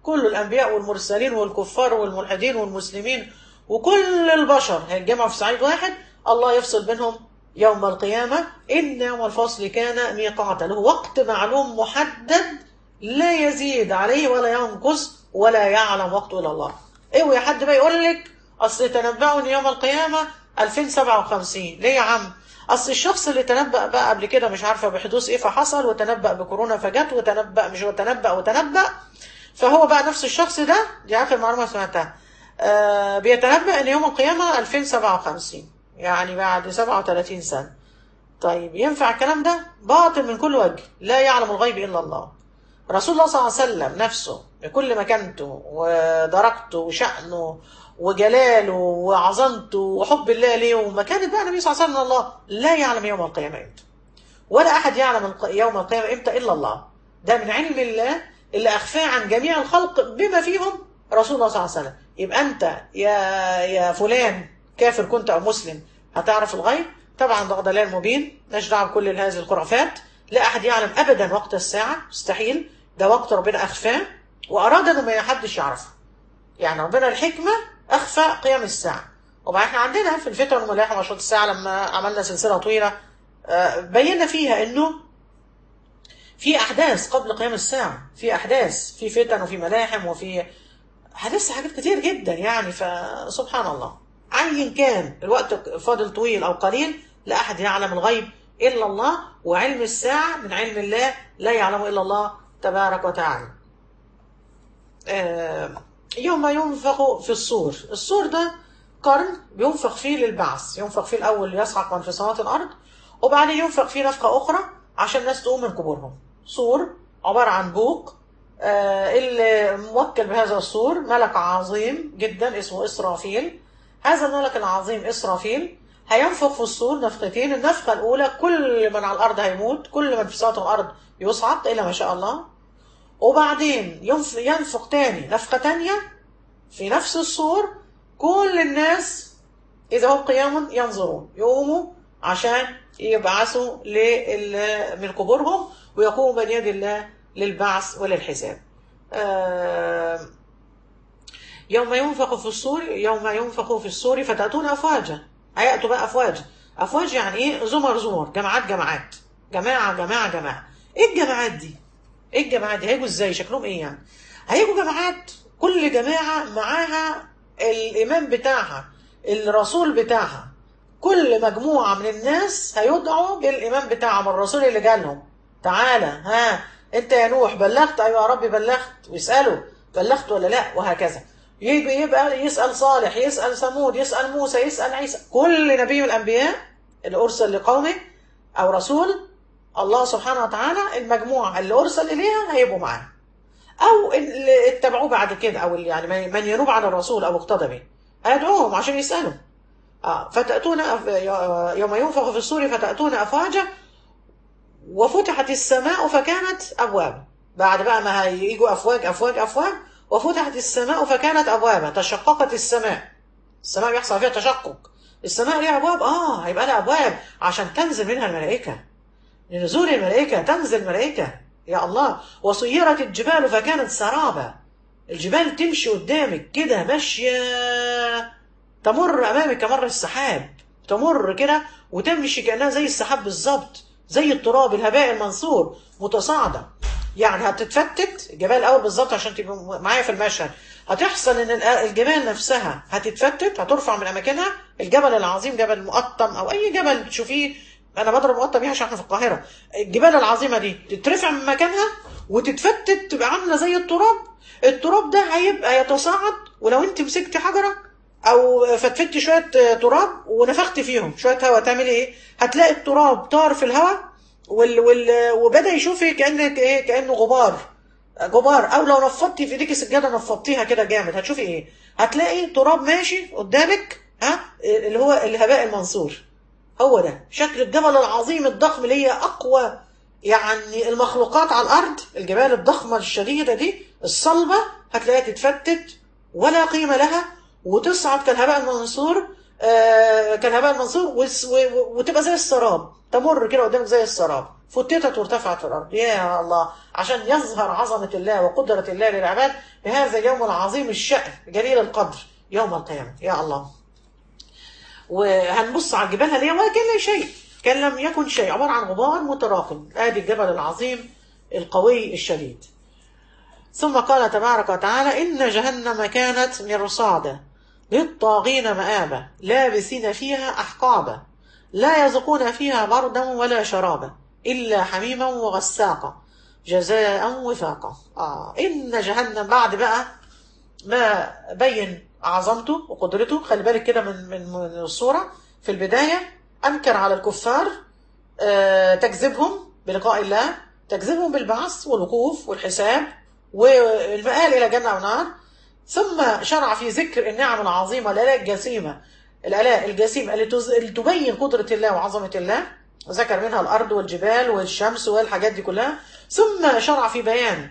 كل الانبياء والمرسلين والكفار والملحدين والمسلمين وكل البشر هيتجمعوا في صعيد واحد الله يفصل بينهم يوم القيامة إن يوم الفصل كان ميقاتا له وقت معلوم محدد لا يزيد عليه ولا ينقص ولا يعلم وقته إلا الله اوعي حد بقى يقول لك أصل تنبأوا إن يوم القيامة 2057 ليه يا عم أصل الشخص اللي تنبأ بقى قبل كده مش عارفة بحدوث إيه فحصل وتنبأ بكورونا فجت وتنبأ مش وتنبأ وتنبأ فهو بقى نفس الشخص ده دي آخر معلومة سمعتها آه بيتنبأ إن يوم القيامة 2057 يعني بعد 37 سنة طيب ينفع الكلام ده باطل من كل وجه لا يعلم الغيب إلا الله رسول الله صلى الله عليه وسلم نفسه بكل مكانته ودرجته وشأنه وجلاله وعظمته وحب الله ليه ومكانة بقى النبي صلى الله عليه وسلم الله لا يعلم يوم القيامة امتى ولا أحد يعلم يوم القيامة امتى إلا الله ده من علم الله اللي أخفاه عن جميع الخلق بما فيهم رسول الله صلى الله عليه وسلم يبقى أنت يا يا فلان كافر كنت أو مسلم هتعرف الغيب طبعا ده ضلال مبين مالناش دعوه بكل هذه الخرافات لا احد يعلم ابدا وقت الساعه مستحيل ده وقت ربنا اخفاه واراد انه ما حدش يعرفه يعني ربنا الحكمه اخفى قيام الساعه وبعد احنا عندنا في الفتن والملاحم واشراط الساعه لما عملنا سلسله طويله بينا فيها انه في احداث قبل قيام الساعه في احداث في فتن وفي ملاحم وفي حدث حاجات كتير جدا يعني فسبحان الله ايا كان الوقت فاضل طويل او قليل لا احد يعلم الغيب الا الله وعلم الساعه من علم الله لا يعلمه الا الله تبارك وتعالى. يوم ينفخ في الصور، الصور ده قرن بينفخ فيه للبعث، ينفخ فيه الاول يصعق من في سماوات الارض وبعدين ينفخ فيه نفخه اخرى عشان الناس تقوم من قبورهم. صور عباره عن بوق اللي موكل بهذا الصور ملك عظيم جدا اسمه اسرافيل هذا الملك العظيم إسرافيل هينفخ في الصور نفختين النفخة الأولى كل من على الأرض هيموت كل من في سطح الأرض يصعد إلى ما شاء الله وبعدين ينفخ, ينفخ تاني نفخة تانية في نفس الصور كل الناس إذا هم قيام ينظرون يقوموا عشان يبعثوا من قبورهم ويقوموا بين يد الله للبعث وللحساب آه يوم ينفخ في الصور يوم ينفخ في الصور فتأتون أفواجا هيأتوا بقى أفواج أفواج يعني إيه زمر زمر جماعات جماعات جماعة جماعة جماعة إيه الجماعات دي؟ إيه الجماعات دي؟ هيجوا إزاي؟ شكلهم إيه يعني؟ هيجوا جماعات كل جماعة معاها الإمام بتاعها الرسول بتاعها كل مجموعة من الناس هيدعوا بالإمام بتاعهم الرسول اللي جالهم تعالى ها أنت يا نوح بلغت أيوة يا رب بلغت ويسألوا بلغت ولا لا وهكذا يبقى, يبقى يسأل صالح يسأل ثمود يسأل موسى يسأل عيسى كل نبي من الأنبياء اللي أرسل لقومه أو رسول الله سبحانه وتعالى المجموعة اللي أرسل إليها هيبقوا معاه أو اللي اتبعوه بعد كده أو اللي يعني من ينوب على الرسول أو اقتدى به هيدعوهم عشان يسألوا آه فتأتون يوم ينفخ في الصور فتأتون أفواجا وفتحت السماء فكانت أبواب بعد بقى ما هيجوا أفواج أفواج أفواج وفتحت السماء فكانت أبوابا تشققت السماء السماء بيحصل فيها تشقق السماء ليها أبواب آه هيبقى لها أبواب عشان تنزل منها الملائكة لنزول الملائكة تنزل الملائكة يا الله وصيرت الجبال فكانت سرابا الجبال تمشي قدامك كده ماشية تمر أمامك كمر السحاب تمر كده وتمشي كأنها زي السحاب بالظبط زي التراب الهباء المنثور متصاعدة يعني هتتفتت الجبال الاول بالظبط عشان تبقوا معايا في المشهد هتحصل ان الجبال نفسها هتتفتت هترفع من اماكنها الجبل العظيم جبل مقطم او اي جبل تشوفيه انا بضرب مقطم بيها عشان احنا في القاهره الجبال العظيمه دي تترفع من مكانها وتتفتت تبقى عامله زي التراب التراب ده هيبقى يتصاعد ولو انت مسكتي حجره او فتفتي شويه تراب ونفخت فيهم شويه هواء تعملي ايه هتلاقي التراب طار في الهواء وال وال وبدا يشوفي كانك ايه كانه غبار غبار او لو نفضتي في ايديك السجاده نفضتيها كده جامد هتشوفي ايه هتلاقي تراب ماشي قدامك ها اللي هو الهباء المنصور هو ده شكل الجبل العظيم الضخم اللي هي اقوى يعني المخلوقات على الارض الجبال الضخمه الشديده دي الصلبه هتلاقيها تتفتت ولا قيمه لها وتصعد كالهباء المنصور آه كالهباء المنصور وتبقى زي السراب تمر كده قدامك زي السراب فتتت وارتفعت في الارض يا الله عشان يظهر عظمه الله وقدره الله للعباد بهذا اليوم العظيم الشأن جليل القدر يوم القيامه يا الله وهنبص على الجبال هنلاقيها ولا كان شيء كان لم يكن شيء عباره عن غبار متراكم ادي الجبل العظيم القوي الشديد ثم قال تبارك وتعالى إن جهنم كانت مرصادا للطاغين مآبا لابسين فيها أحقابا لا يذوقون فيها بردا ولا شرابا إلا حميما وغساقا جزاء وفاقا آه إن جهنم بعد بقى ما بين عظمته وقدرته خلي بالك كده من, من, من الصورة في البداية أنكر على الكفار آه تكذبهم بلقاء الله تكذبهم بالبعث والوقوف والحساب والمآل إلى جنة ونار ثم شرع في ذكر النعم العظيمة الآلاء الجسيمة الآلاء الجسيمة اللي تبين قدرة الله وعظمة الله ذكر منها الأرض والجبال والشمس والحاجات دي كلها ثم شرع في بيان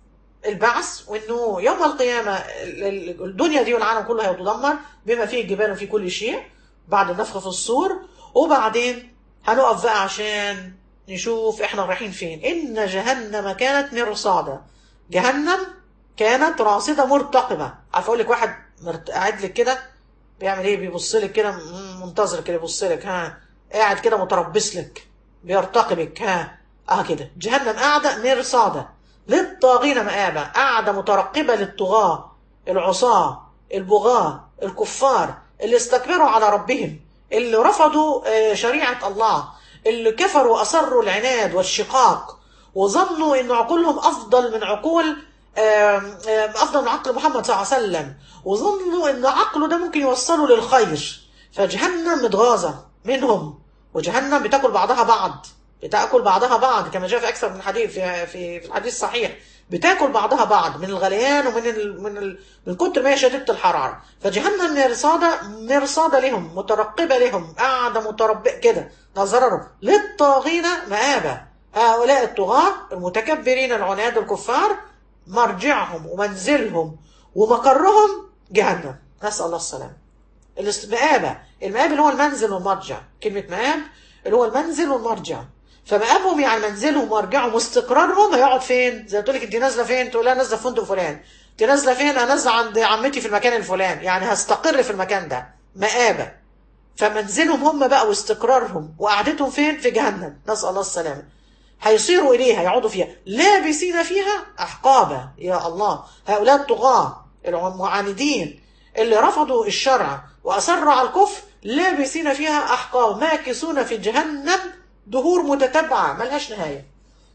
البعث وانه يوم القيامة الدنيا دي والعالم كله هيتدمر بما فيه الجبال وفيه كل شيء بعد النفخ في الصور وبعدين هنقف بقى عشان نشوف احنا رايحين فين ان جهنم كانت مرصادا جهنم كانت راصدة مرتقبة عارف اقول لك واحد قاعد لك كده بيعمل ايه بيبص لك كده منتظر كده يبص لك ها قاعد كده متربص لك بيرتقبك ها اه كده جهنم قاعدة مرصادة للطاغين مآبا قاعدة مترقبة للطغاة العصاة البغاة الكفار اللي استكبروا على ربهم اللي رفضوا شريعة الله اللي كفروا وأصروا العناد والشقاق وظنوا أن عقولهم أفضل من عقول أفضل من عقل محمد صلى الله عليه وسلم وظنوا أن عقله ده ممكن يوصله للخير فجهنم متغاظة منهم وجهنم بتاكل بعضها بعض بتاكل بعضها بعض كما جاء في اكثر من حديث في في, في الحديث الصحيح بتاكل بعضها بعض من الغليان ومن ال من ال من كتر ما هي شديده الحراره فجهنم مرصاده مرصاده لهم مترقبه لهم قاعده متربئه كده نظرهم للطاغين مآبا هؤلاء الطغاة المتكبرين العناد الكفار مرجعهم ومنزلهم ومقرهم جهنم نسأل الله السلامة المآبة المآب اللي هو المنزل والمرجع كلمة مآب اللي هو المنزل والمرجع فمآبهم يعني منزلهم ومرجعهم واستقرارهم هيقعد فين؟ زي ما تقول لك انت نازله فين؟ تقول لها نازله في فندق فلان. انت نازله فين؟ انا نازله عند عمتي في المكان الفلاني، يعني هستقر في المكان ده. مآبة. فمنزلهم هم بقى واستقرارهم وقعدتهم فين؟ في جهنم، نسأل الله السلامة. هيصيروا إليها يقعدوا فيها لابسين فيها أحقابا يا الله هؤلاء الطغاة المعاندين اللي رفضوا الشرع وأصروا على الكفر لابسين فيها أحقاب ماكسون في جهنم دهور متتبعة ملهاش نهاية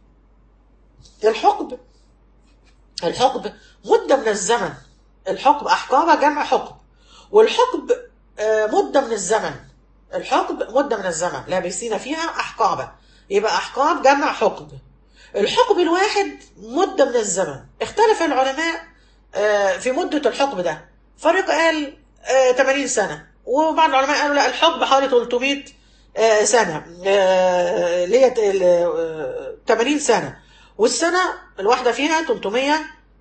الحقب الحقب مدة من الزمن الحقب أحقابها جمع حقب والحقب مدة من الزمن الحقب مدة من الزمن لابسين فيها أحقابا يبقى أحقاب جمع حقب الحقب الواحد مدة من الزمن اختلف العلماء في مدة الحقب ده فريق قال 80 سنة وبعض العلماء قالوا لا الحقب حوالي 300 سنة اللي هي 80 سنة والسنة الواحدة فيها 300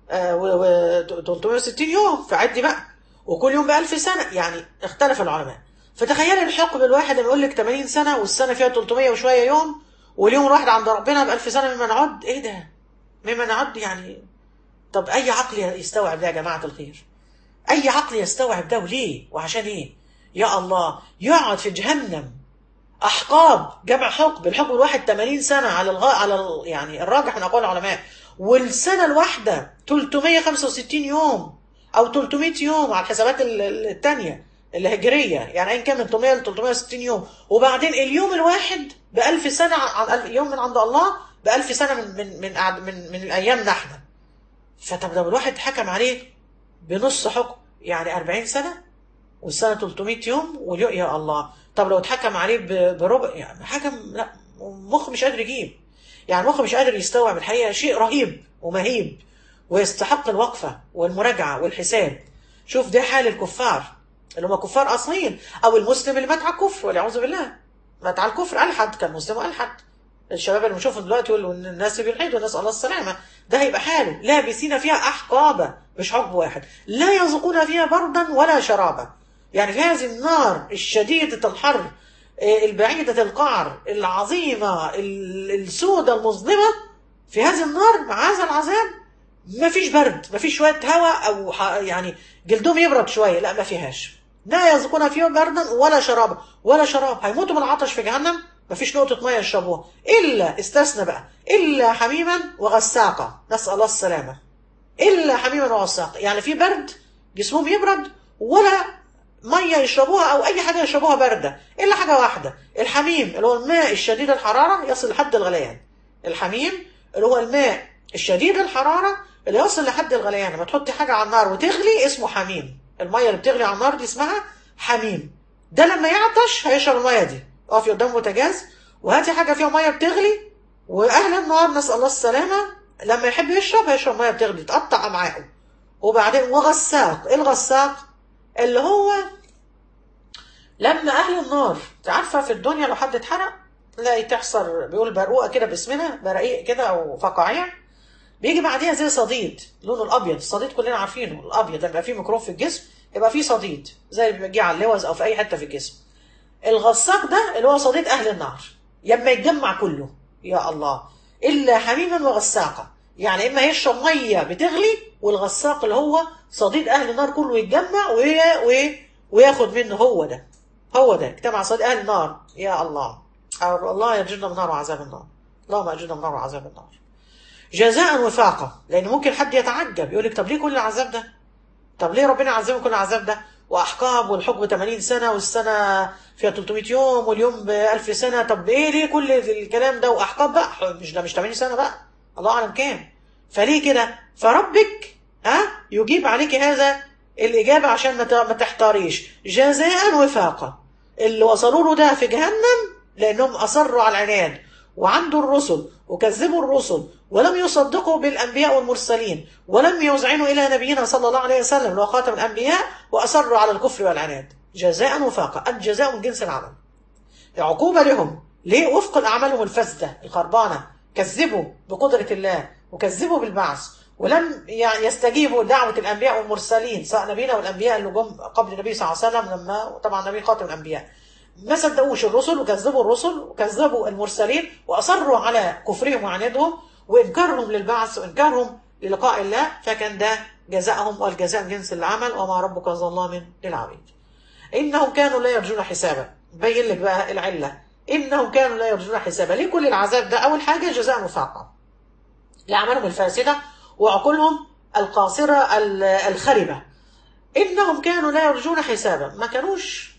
360 يوم فعدي بقى وكل يوم ب 1000 سنة يعني اختلف العلماء فتخيل الحقب الواحد لما يقول لك 80 سنة والسنة فيها 300 وشوية يوم واليوم الواحد عند ربنا ب 1000 سنة مما نعد ايه ده؟ مما نعد يعني طب أي عقل يستوعب ده يا جماعة الخير؟ أي عقل يستوعب ده وليه؟ وعشان ايه؟ يا الله يقعد في جهنم احقاب جمع حقب الحقب الواحد 80 سنه على الغاء على ال... يعني الراجح من اقوال العلماء والسنه الواحده 365 يوم او 300 يوم على الحسابات الثانيه الهجريه يعني ايا كان من 300 ل 360 يوم وبعدين اليوم الواحد ب 1000 سنه عن يوم من عند الله ب 1000 سنه من من من من, من الايام احنا فطب لو الواحد حكم عليه بنص حكم يعني 40 سنه والسنه 300 يوم واليوم يا الله طب لو اتحكم عليه بربع يعني حكم لا مخ مش قادر يجيب يعني مخ مش قادر يستوعب الحقيقه شيء رهيب ومهيب ويستحق الوقفه والمراجعه والحساب شوف ده حال الكفار اللي هم كفار اصليين او المسلم اللي مات على الكفر والعياذ بالله مات على الكفر الحد كان مسلم والحد الشباب اللي بنشوفهم دلوقتي يقولوا ان الناس بيلحدوا نسال الله السلامه ده هيبقى حاله لابسين فيها احقابا مش حقب واحد لا يذوقون فيها بردا ولا شرابا يعني في هذه النار الشديدة الحر آه، البعيدة القعر العظيمة ال- السودة المظلمة في هذه النار مع هذا العذاب ما فيش برد ما فيش شوية هواء أو ح- يعني جلدهم يبرد شوية لا ما فيهاش لا يذوقون فيها بردا ولا شرابا ولا شراب هيموتوا من العطش في جهنم ما فيش نقطة مية يشربوها إلا استثنى بقى إلا حميما وغساقا نسأل الله السلامة إلا حميما وغساقا يعني في برد جسمهم يبرد ولا ميه يشربوها او اي حاجه يشربوها بارده الا حاجه واحده الحميم اللي هو الماء الشديد الحراره يصل لحد الغليان الحميم اللي هو الماء الشديد الحراره اللي يصل لحد الغليان لما تحطي حاجه على النار وتغلي اسمه حميم الميه اللي بتغلي على النار دي اسمها حميم ده لما يعطش هيشرب الميه دي اقفي قدام بوتاجاز وهاتي حاجه فيها ميه بتغلي واهل النار نسال الله السلامه لما يحب يشرب هيشرب ميه بتغلي تقطع امعائه وبعدين وغساق ايه الغساق اللي هو لما اهل النار انت عارفه في الدنيا لو حد اتحرق تلاقي تحصل بيقول برقوقه كده باسمنا برقيق كده او فقاعيع بيجي بعديها زي صديد لونه الابيض الصديد كلنا عارفينه الابيض لما يبقى فيه ميكروب في الجسم يبقى فيه صديد زي اللي بيجي على اللوز او في اي حته في الجسم الغساق ده اللي هو صديد اهل النار لما يتجمع كله يا الله الا حميما وغساقا يعني اما يشرب ميه بتغلي والغساق اللي هو صديد اهل النار كله يتجمع وي... وي... وياخد منه هو ده هو ده اجتمع صديد اهل النار يا الله الله يجرنا من نار وعذاب النار اللهم اجرنا من نار وعذاب النار جزاء وفاقا لان ممكن حد يتعجب يقول لك طب ليه كل العذاب ده طب ليه ربنا عذبهم كل العذاب ده واحكام والحكم 80 سنه والسنه فيها 300 يوم واليوم ب 1000 سنه طب ايه ليه كل الكلام ده واحكام بقى مش ده مش 80 سنه بقى الله اعلم كام فليه كده فربك ها يجيب عليك هذا الاجابه عشان ما ما تحتاريش جزاء وفاقا اللي وصلوا له ده في جهنم لانهم اصروا على العناد وعنده الرسل وكذبوا الرسل ولم يصدقوا بالانبياء والمرسلين ولم يذعنوا الى نبينا صلى الله عليه وسلم اللي هو خاتم الانبياء واصروا على الكفر والعناد جزاء وفاقا الجزاء من جنس العمل عقوبه لهم ليه وفق اعمالهم الفاسده الخربانه كذبوا بقدره الله وكذبوا بالبعث ولم يستجيبوا دعوة الأنبياء والمرسلين سواء نبينا والأنبياء اللي جم قبل النبي صلى الله عليه وسلم لما طبعا النبي خاتم الأنبياء ما صدقوش الرسل وكذبوا الرسل وكذبوا المرسلين وأصروا على كفرهم وعنادهم وإنكارهم للبعث وإنكارهم للقاء الله فكان ده جزاءهم والجزاء من جنس العمل وما ربك ظلام للعبيد إنهم كانوا لا يرجون حسابا بين لك بقى العلة إنهم كانوا لا يرجون حسابا ليه كل العذاب ده أول حاجة جزاء مفاقة لأعمالهم الفاسدة وعقولهم القاصرة الخربة إنهم كانوا لا يرجون حسابا ما كانوش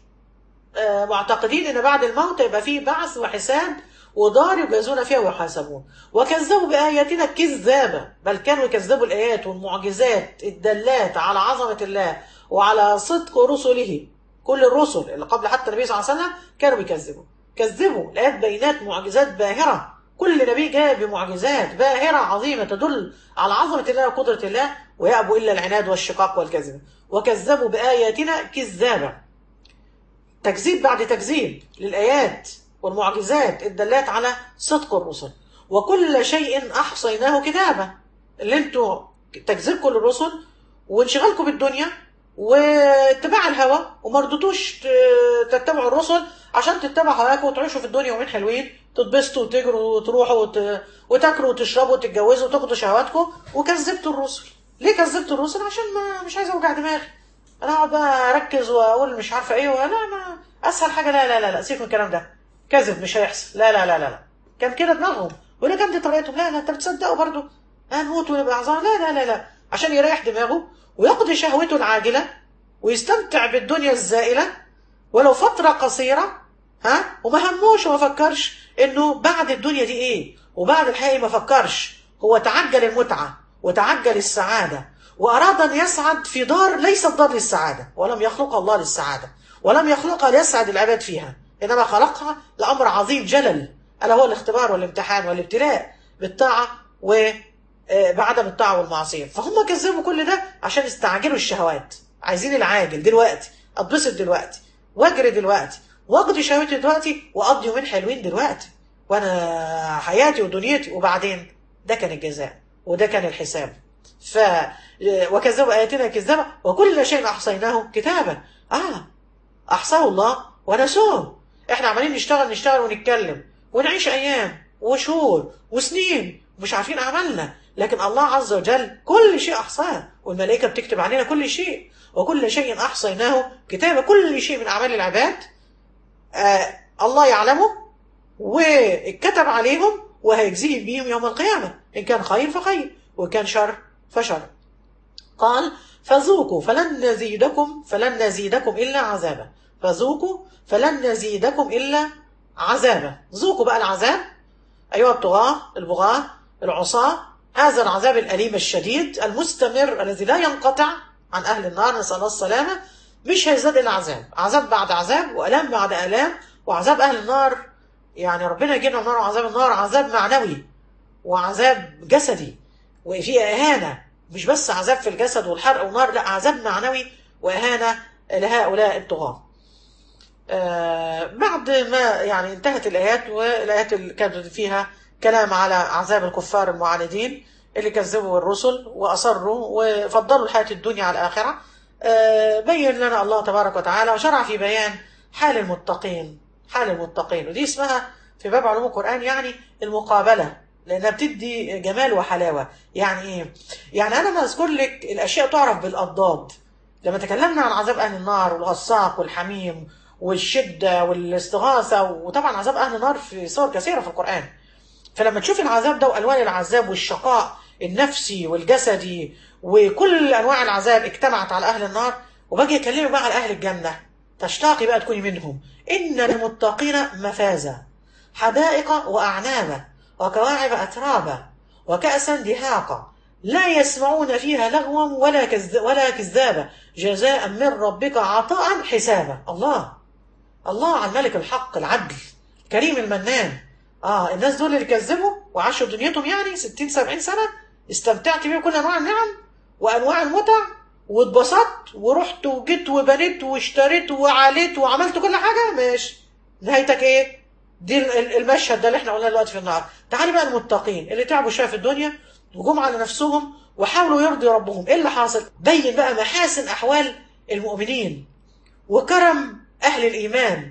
معتقدين ان بعد الموت يبقى فيه بعث وحساب ودار يجازون فيها ويحاسبون وكذبوا باياتنا كذابا بل كانوا يكذبوا الايات والمعجزات الدالات على عظمه الله وعلى صدق رسله كل الرسل اللي قبل حتى النبي صلى الله عليه وسلم كانوا بيكذبوا كذبوا الايات بينات معجزات باهره كل نبي جاء بمعجزات باهره عظيمه تدل على عظمه الله وقدره الله ويأبوا الا العناد والشقاق والكذب وكذبوا باياتنا كذابا تكذيب بعد تكذيب للآيات والمعجزات الدالات على صدق الرسل وكل شيء أحصيناه كتابا اللي انتوا تكذيبكم للرسل وانشغالكم بالدنيا واتباع الهوى وما رضيتوش تتبعوا الرسل عشان تتبعوا هواكم وتعيشوا في الدنيا يومين حلوين تتبسطوا وتجروا وتروحوا وت... وتاكلوا وتشربوا وتتجوزوا وتاخدوا شهواتكم وكذبتوا الرسل ليه كذبتوا الرسل عشان ما مش عايز اوجع دماغي انا اقعد بقى اركز واقول مش عارفه ايه ولا ما اسهل حاجه لا لا لا لا سيبك من الكلام ده كذب مش هيحصل لا لا لا لا لا كان كده دماغهم ولا كان دي طريقتهم لا لا انت بتصدقوا برضه هنموت ونبقى اعذار لا لا لا لا عشان يريح دماغه ويقضي شهوته العاجله ويستمتع بالدنيا الزائله ولو فتره قصيره ها وما هموش وما فكرش انه بعد الدنيا دي ايه وبعد الحقيقه ما فكرش هو تعجل المتعه وتعجل السعاده وأراد أن يسعد في دار ليست دار للسعادة ولم يخلق الله للسعادة ولم يخلقها ليسعد العباد فيها إنما خلقها لأمر عظيم جلل ألا هو الاختبار والامتحان والابتلاء بالطاعة وبعدم الطاعة والمعصية فهم كذبوا كل ده عشان يستعجلوا الشهوات عايزين العاجل دلوقتي اتبسط دلوقتي واجري دلوقتي واقضي شهوتي دلوقتي واقضي يومين حلوين دلوقتي وانا حياتي ودنيتي وبعدين ده كان الجزاء وده كان الحساب ف وكذبوا آياتنا كذابا وكل شيء أحصيناه كتابا آه أحصاه الله ونسوه احنا عمالين نشتغل نشتغل ونتكلم ونعيش ايام وشهور وسنين مش عارفين اعمالنا لكن الله عز وجل كل شيء احصاه والملائكه بتكتب علينا كل شيء وكل شيء احصيناه كتابه كل شيء من اعمال العباد آه الله يعلمه واتكتب عليهم وهيجزيهم بيهم يوم القيامه ان كان خير فخير وان كان شر فشر قال فذوقوا فلن نزيدكم فلن نزيدكم الا عذابا فذوقوا فلن نزيدكم الا عذابا ذوقوا بقى العذاب ايها الطغاة البغاة العصاة هذا العذاب الأليم الشديد المستمر الذي لا ينقطع عن أهل النار نسأل الله السلامة مش هيزداد إلا عذاب عذاب بعد عذاب وألام بعد ألام وعذاب أهل النار يعني ربنا يجينا النار وعذاب النار عذاب معنوي وعذاب جسدي وفي إهانة مش بس عذاب في الجسد والحرق والنار لا عذاب معنوي وإهانة لهؤلاء الطغاة آه بعد ما يعني انتهت الآيات والآيات اللي كانت فيها كلام على عذاب الكفار المعاندين اللي كذبوا الرسل وأصروا وفضلوا الحياة الدنيا على الآخرة آه بين لنا الله تبارك وتعالى وشرع في بيان حال المتقين حال المتقين ودي اسمها في باب علوم القرآن يعني المقابلة لأنها بتدي جمال وحلاوة يعني إيه؟ يعني أنا ما أذكر لك الأشياء تعرف بالأضداد لما تكلمنا عن عذاب أهل النار والغساق والحميم والشدة والاستغاثة وطبعا عذاب أهل النار في صور كثيرة في القرآن فلما تشوف العذاب ده وألوان العذاب والشقاء النفسي والجسدي وكل أنواع العذاب اجتمعت على أهل النار وباجي أكلمك بقى على أهل الجنة تشتاقي بقى تكوني منهم إن للمتقين مفازا حدائق وأعنابا وكواعب أترابا وكأسا دهاقا لا يسمعون فيها لغوا ولا كذ... ولا كذابا جزاء من ربك عطاء حسابا الله الله على الملك الحق العدل كريم المنان اه الناس دول اللي كذبوا وعاشوا دنيتهم يعني 60 70 سنه استمتعت بيهم كل انواع النعم وانواع المتع واتبسطت ورحت وجيت وبنيت واشتريت وعليت وعملت كل حاجه ماشي نهايتك ايه؟ دي المشهد ده اللي احنا قلناه دلوقتي في النهار تعالي بقى المتقين اللي تعبوا شويه في الدنيا وجم على نفسهم وحاولوا يرضي ربهم ايه اللي حاصل؟ بين بقى محاسن احوال المؤمنين وكرم اهل الايمان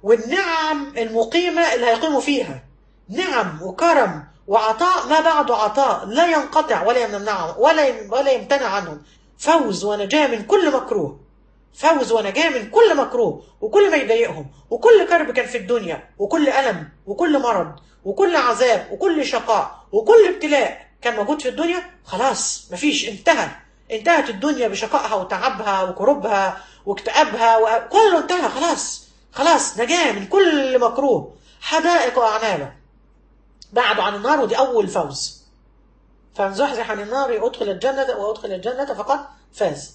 والنعم المقيمه اللي هيقيموا فيها نعم وكرم وعطاء ما بعده عطاء لا ينقطع ولا يمنع ولا ولا يمتنع عنهم فوز ونجاة من كل مكروه فوز ونجاة من كل مكروه وكل ما يضايقهم وكل كرب كان في الدنيا وكل ألم وكل مرض وكل عذاب وكل شقاء وكل ابتلاء كان موجود في الدنيا خلاص مفيش انتهى انتهت الدنيا بشقائها وتعبها وكربها واكتئابها وكله انتهى خلاص خلاص نجاة من كل مكروه حدائق وأعنابا بعدوا عن النار ودي أول فوز فمن زحزح عن النار ادخل الجنة وادخل الجنة فقد فاز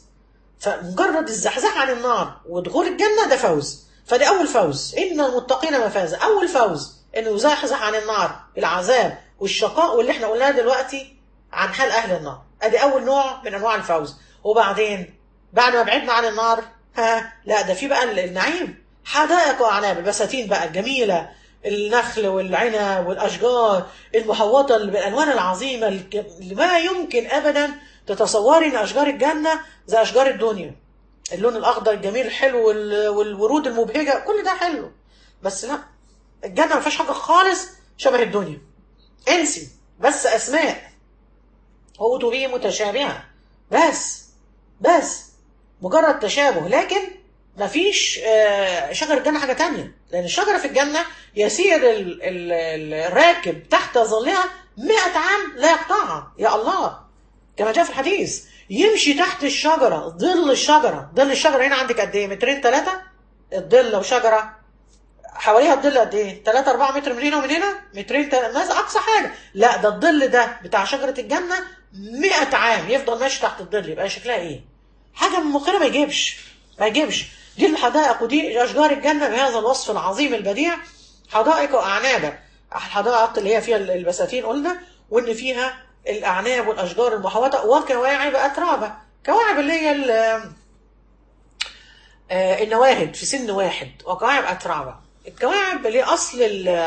فمجرد الزحزح عن النار ودخول الجنة ده فوز فدي أول فوز إن المتقين مفاز أول فوز إنه يزحزح عن النار العذاب والشقاء واللي احنا قلناه دلوقتي عن حال أهل النار أدي أول نوع من أنواع الفوز وبعدين بعد ما بعدنا عن النار ها لا ده في بقى النعيم حدائق وأعناب البساتين بقى الجميلة النخل والعنب والاشجار المحوطه بالالوان العظيمه اللي ما يمكن ابدا تتصوري ان اشجار الجنه زي اشجار الدنيا اللون الاخضر الجميل الحلو والورود المبهجه كل ده حلو بس لا الجنه ما فيهاش حاجه خالص شبه الدنيا انسي بس اسماء اوتوا به متشابهه بس بس مجرد تشابه لكن مفيش شجر الجنة حاجة تانية لأن الشجرة في الجنة يسير ال ال الراكب تحت ظلها مئة عام لا يقطعها يا الله كما جاء في الحديث يمشي تحت الشجرة ظل الشجرة ظل الشجرة هنا عندك قد ايه مترين ثلاثة الظل لو شجرة حواليها الظل قد ايه 3 4 متر من هنا ومن هنا مترين تل... اقصى حاجه لا ده الظل ده بتاع شجره الجنه 100 عام يفضل ماشي تحت الظل يبقى شكلها ايه حاجه مخيره ما يجيبش ما يجيبش دي الحدائق ودي أشجار الجنة بهذا الوصف العظيم البديع حدائق وأعنابا الحدائق اللي هي فيها البساتين قلنا وإن فيها الأعناب والأشجار المحوطة وكواعب أترابا كواعب اللي هي النواهد في سن واحد وكواعب أترابا الكواعب اللي أصل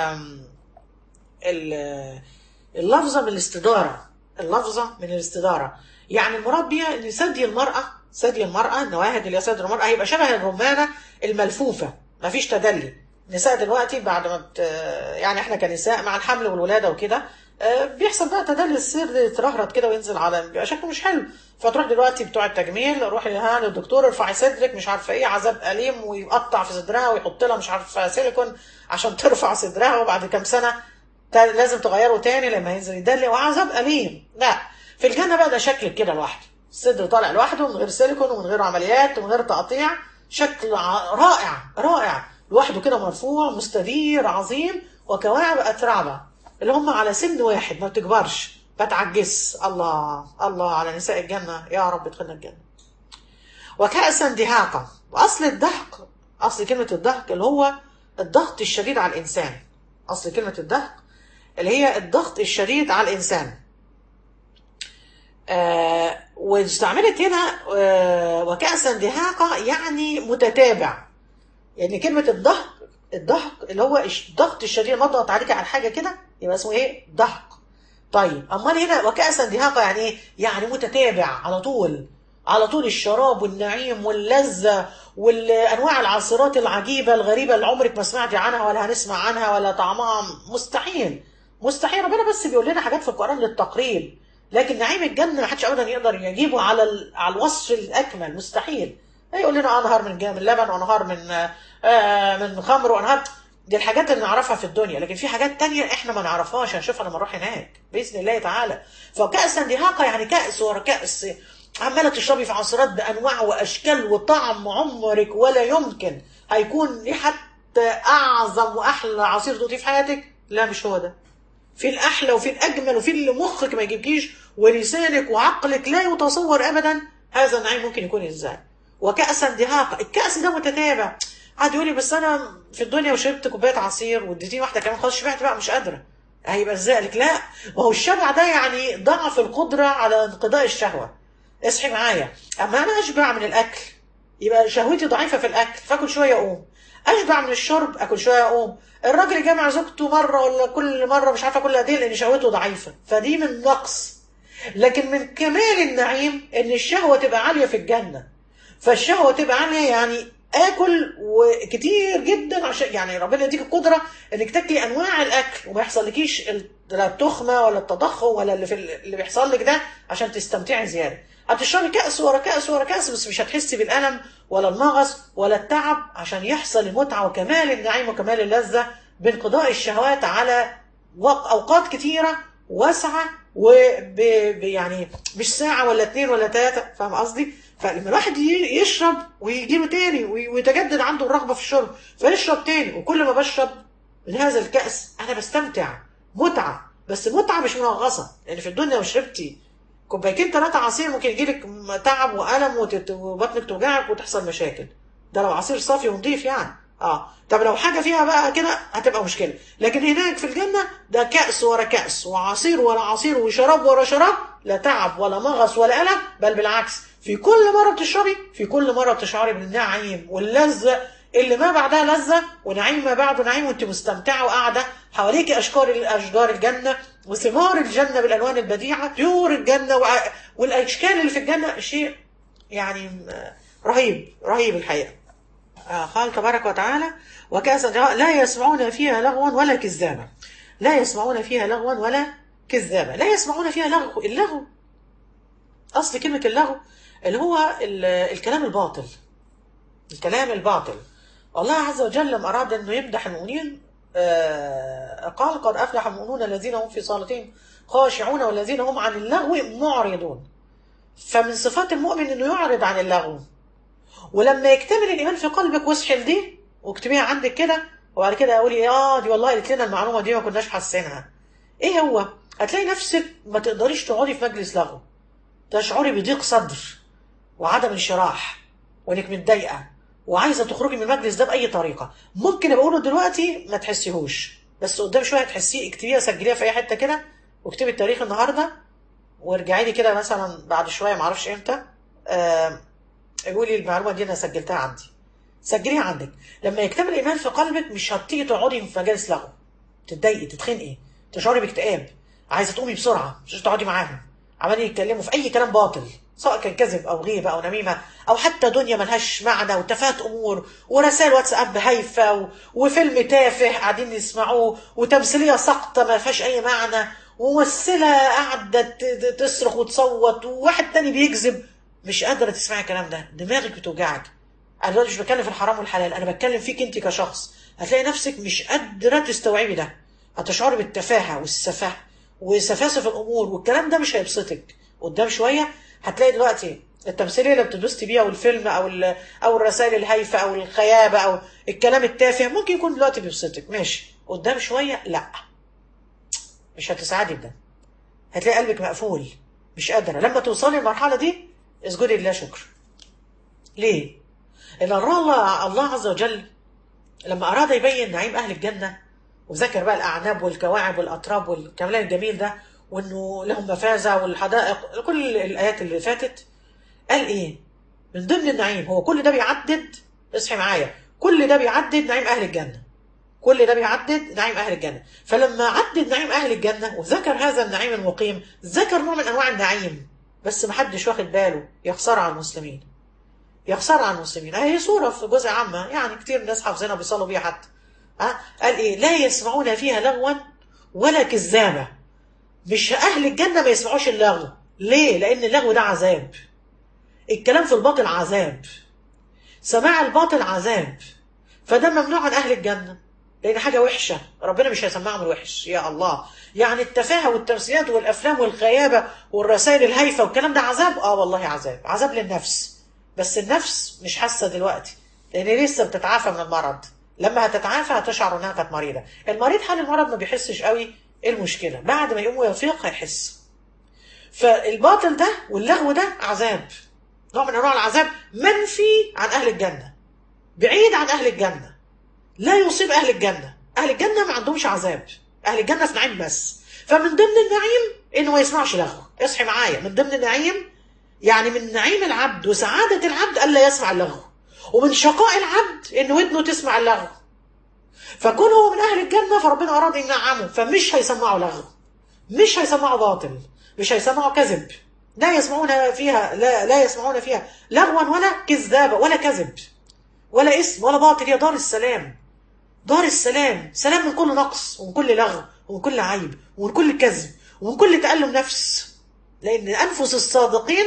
اللفظة من الاستدارة اللفظة من الاستدارة يعني المراد بيها ان ثدي المرأة ثدي المرأة النواهد اللي هي صدر المرأة هيبقى شبه الرمانة الملفوفة مفيش تدلي النساء دلوقتي بعد ما بت... يعني احنا كنساء مع الحمل والولاده وكده آه، بيحصل بقى تدلي السر يترهرط كده وينزل على بيبقى شكله مش حلو فتروح دلوقتي بتوع التجميل روحي ها للدكتور ارفعي صدرك مش عارفه ايه عذاب اليم ويقطع في صدرها ويحط لها مش عارفه سيليكون عشان ترفع صدرها وبعد كام سنه تا- لازم تغيره تاني لما ينزل يدلي وعذاب اليم لا في الجنه بقى ده شكل كده لوحده الصدر طالع لوحده من غير سيليكون ومن غير عمليات ومن غير تقطيع شكل ع- رائع رائع لوحده كده مرفوع مستدير عظيم وكواعب اترعبه اللي هم على سن واحد ما بتكبرش ما تعجز الله الله على نساء الجنه يا رب ادخلنا الجنه وكأسا دهاقا واصل الضحك اصل كلمه الضحك اللي هو الضغط الشديد على الانسان اصل كلمه الضحك اللي هي الضغط الشديد على الانسان آه واستعملت هنا آه وكأسا دهاقا يعني متتابع يعني كلمة الضحك الضحك اللي هو الضغط الشديد لما اضغط عليك على حاجة كده يبقى اسمه ايه؟ ضحك. طيب امال هنا وكأسا دهاقا يعني ايه؟ يعني متتابع على طول على طول الشراب والنعيم واللذة والانواع العصيرات العجيبة الغريبة اللي عمرك ما سمعتي عنها ولا هنسمع عنها ولا طعمها مستحيل مستحيل ربنا بس بيقول لنا حاجات في القرآن للتقريب لكن نعيم الجنة ما حدش ابدا يقدر يجيبه على ال- على الوصف الاكمل مستحيل يقول لنا انهار من جام اللبن وانهار من آه من خمر وانهار دي الحاجات اللي نعرفها في الدنيا لكن في حاجات تانية احنا ما نعرفهاش هنشوفها لما نروح هناك باذن الله تعالى فكأسا دهاقا يعني كأس ورا كأس عماله تشربي في عصيرات بانواع واشكال وطعم عمرك ولا يمكن هيكون ليه حتى اعظم واحلى عصير دوتي في حياتك لا مش هو ده في الاحلى وفي الاجمل وفي اللي مخك ما يجيبكيش ولسانك وعقلك لا يتصور ابدا هذا النعيم ممكن يكون ازاي وكأسا دهاقا الكأس ده متتابع قعد يقول لي بس انا في الدنيا وشربت كوبايه عصير واديتيني واحده كمان خلاص شبعت بقى مش قادره هيبقى ازاي قالك لا ما هو الشبع ده يعني ضعف القدره على انقضاء الشهوه اصحي معايا اما انا اشبع من الاكل يبقى شهوتي ضعيفه في الاكل فاكل شويه اقوم اشبع من الشرب اكل شويه اقوم الراجل جامع زوجته مره ولا كل مره مش عارفه كل قد ايه لان شهوته ضعيفه فدي من نقص لكن من كمال النعيم ان الشهوه تبقى عاليه في الجنه فالشهوه تبقى عاليه يعني اكل وكتير جدا عشان يعني ربنا يديك القدره انك تاكلي انواع الاكل وما يحصلكيش ال- لا التخمه ولا التضخم ولا اللي في ال- اللي بيحصل لك ده عشان تستمتعي زياده هتشربي كأس ورا كأس ورا كأس بس مش هتحسي بالألم ولا المغص ولا التعب عشان يحصل المتعة وكمال النعيم وكمال اللذة بانقضاء الشهوات على وق- أوقات كتيرة واسعة وب ب- يعني مش ساعة ولا اتنين ولا تلاتة فاهم قصدي؟ فلما الواحد ي- يشرب ويجيله تاني وي- ويتجدد عنده الرغبة في الشرب فيشرب تاني وكل ما بشرب من هذا الكأس أنا بستمتع متعة بس متعة مش منغصة لأن في الدنيا لو شربتي كوبايتين ثلاثة عصير ممكن يجيلك تعب وألم وتت- وبطنك توجعك وتحصل مشاكل ده لو عصير صافي ونضيف يعني اه طب لو حاجة فيها بقى كده هتبقى مشكلة لكن هناك في الجنة ده كأس ورا كأس وعصير ورا عصير وشراب ورا شراب لا تعب ولا مغص ولا ألم بل بالعكس في كل مرة بتشربي في كل مرة بتشعري بالنعيم واللذة اللي ما بعدها لذة ونعيم ما بعده نعيم وانت مستمتعة وقاعدة حواليك أشجار أشجار الجنة وثمار الجنة بالألوان البديعة طيور الجنة وع- والأشكال اللي في الجنة شيء يعني م- رهيب رهيب الحقيقة آه، قال تبارك وتعالى وكأسا دهاقا لا يسمعون فيها لغوا ولا كذابا لا يسمعون فيها لغوا ولا كذابا لا يسمعون فيها لغو اللغو أصل كلمة اللغو اللي هو ال- الكلام الباطل الكلام الباطل الله عز وجل لما أراد أنه يمدح المؤمنين آه، قال قد أفلح المؤمنون الذين هم في صلاتهم خاشعون والذين هم عن اللغو معرضون فمن صفات المؤمن أنه يعرض عن اللغو ولما يكتمل الإيمان في قلبك واسحل دي واكتبيها عندك كده وبعد كده قولي اه دي والله قالت لنا المعلومة دي ما كناش حاسينها ايه هو هتلاقي نفسك ما تقدريش تقعدي في مجلس لغو تشعري بضيق صدر وعدم انشراح وانك متضايقه وعايزه تخرجي من المجلس ده باي طريقه ممكن ابقى اقوله دلوقتي ما تحسيهوش بس قدام شويه تحسيه اكتبيها سجليها في اي حته كده واكتبي التاريخ النهارده وارجعي لي كده مثلا بعد شويه ما اعرفش امتى آه قولي المعلومه دي انا سجلتها عندي سجليها عندك لما يكتمل الايمان في قلبك مش هتيجي تقعدي في مجالس لغو تتضايقي تتخنقي تشعري باكتئاب عايزه تقومي بسرعه مش تقعدي معاهم عمالين يتكلموا في اي كلام باطل سواء كان كذب او غيبه او نميمه او حتى دنيا ملهاش معنى وتفاهه امور ورسائل واتساب هايفه و... وفيلم تافه قاعدين يسمعوه وتمثيليه ساقطه ما فيهاش اي معنى وممثله قاعده ت- ت- تصرخ وتصوت وواحد تاني بيكذب مش قادره تسمعي الكلام ده دماغك بتوجعك انا دلوقتي مش بتكلم في الحرام والحلال انا بتكلم فيك انت كشخص هتلاقي نفسك مش قادره تستوعبي ده هتشعري بالتفاهه والسفاهه وسفاسف الامور والكلام ده مش هيبسطك قدام شويه هتلاقي دلوقتي التمثيليه اللي بتتبسطي بيها والفيلم او ال- او الرسائل الهايفه او الخيابه او الكلام التافه ممكن يكون دلوقتي بيبسطك ماشي قدام شويه لا مش هتسعدي بده هتلاقي قلبك مقفول مش قادره لما توصلي للمرحله دي اسجدي لله شكر ليه؟ لأن الله الله عز وجل لما أراد يبين نعيم أهل الجنة وذكر بقى الأعناب والكواعب والأطراب والكلام الجميل ده وإنه لهم مفازة والحدائق كل الآيات اللي فاتت قال إيه؟ من ضمن النعيم هو كل ده بيعدد اصحي معايا كل ده بيعدد نعيم أهل الجنة كل ده بيعدد نعيم أهل الجنة فلما عدد نعيم أهل الجنة وذكر هذا النعيم المقيم ذكر نوع من أنواع النعيم بس محدش واخد باله يخسر على المسلمين يخسر على المسلمين هي صورة في جزء عامة يعني كتير ناس حافظينها بيصلوا بيها حتى ها قال ايه لا يسمعون فيها لغوا ولا كذابة مش اهل الجنة ما يسمعوش اللغو ليه لان اللغو ده عذاب الكلام في الباطل عذاب سماع الباطل عذاب فده ممنوع عن اهل الجنة لان حاجة وحشة ربنا مش هيسمعهم الوحش يا الله يعني التفاهة والتمثيلات والافلام والخيابة والرسائل الهايفة والكلام ده عذاب اه والله عذاب عذاب للنفس بس النفس مش حاسه دلوقتي لان لسه بتتعافى من المرض لما هتتعافى هتشعر انها كانت مريضه المريض حال المرض ما بيحسش قوي ايه المشكله بعد ما يقوم ويفيق هيحس فالباطل ده واللغو ده عذاب نوع من انواع العذاب منفي عن اهل الجنه بعيد عن اهل الجنه لا يصيب اهل الجنه اهل الجنه ما عندهمش عذاب اهل الجنه في نعيم بس فمن ضمن النعيم انه ما يسمعش لغو اصحي معايا من ضمن النعيم يعني من نعيم العبد وسعادة العبد ألا يسمع اللغو ومن شقاء العبد إن ودنه تسمع اللغو فكون هو من أهل الجنة فربنا أراد ينعمه فمش هيسمعوا لغو مش هيسمعوا باطل مش هيسمعوا كذب لا يسمعون فيها لا, لا يسمعون فيها لغوا ولا كذابة ولا كذب ولا اسم ولا باطل هي دار السلام دار السلام سلام من كل نقص ومن كل لغو ومن كل عيب ومن كل كذب ومن كل تألم نفس لأن أنفس الصادقين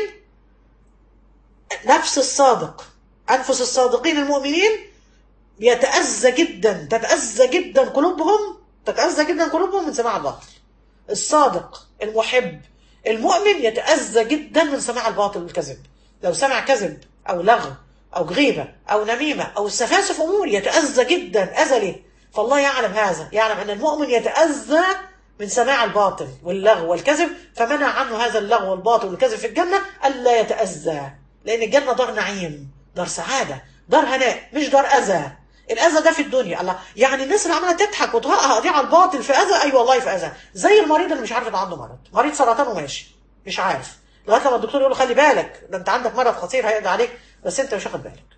نفس الصادق أنفس الصادقين المؤمنين يتأذى جدا تتأذى جدا قلوبهم تتأذى جدا قلوبهم من سماع الباطل الصادق المحب المؤمن يتأذى جدا من سماع الباطل والكذب لو سمع كذب أو لغو أو غيبة أو نميمة أو سفاسف أمور يتأذى جدا أزلي فالله يعلم هذا يعلم أن المؤمن يتأذى من سماع الباطل واللغو والكذب فمنع عنه هذا اللغو والباطل والكذب في الجنة ألا يتأذى لأن الجنة دار نعيم دار سعادة دار هناء مش دار أذى الأذى ده في الدنيا الله يعني الناس اللي عمالة تضحك وتقضي على الباطل في أذى أي والله في أذى زي المريض اللي مش عارف إن عنده مرض مريض سرطان وماشي مش عارف لغاية لما الدكتور يقول له خلي بالك ده أنت عندك مرض خطير هيقضي عليك بس أنت مش واخد بالك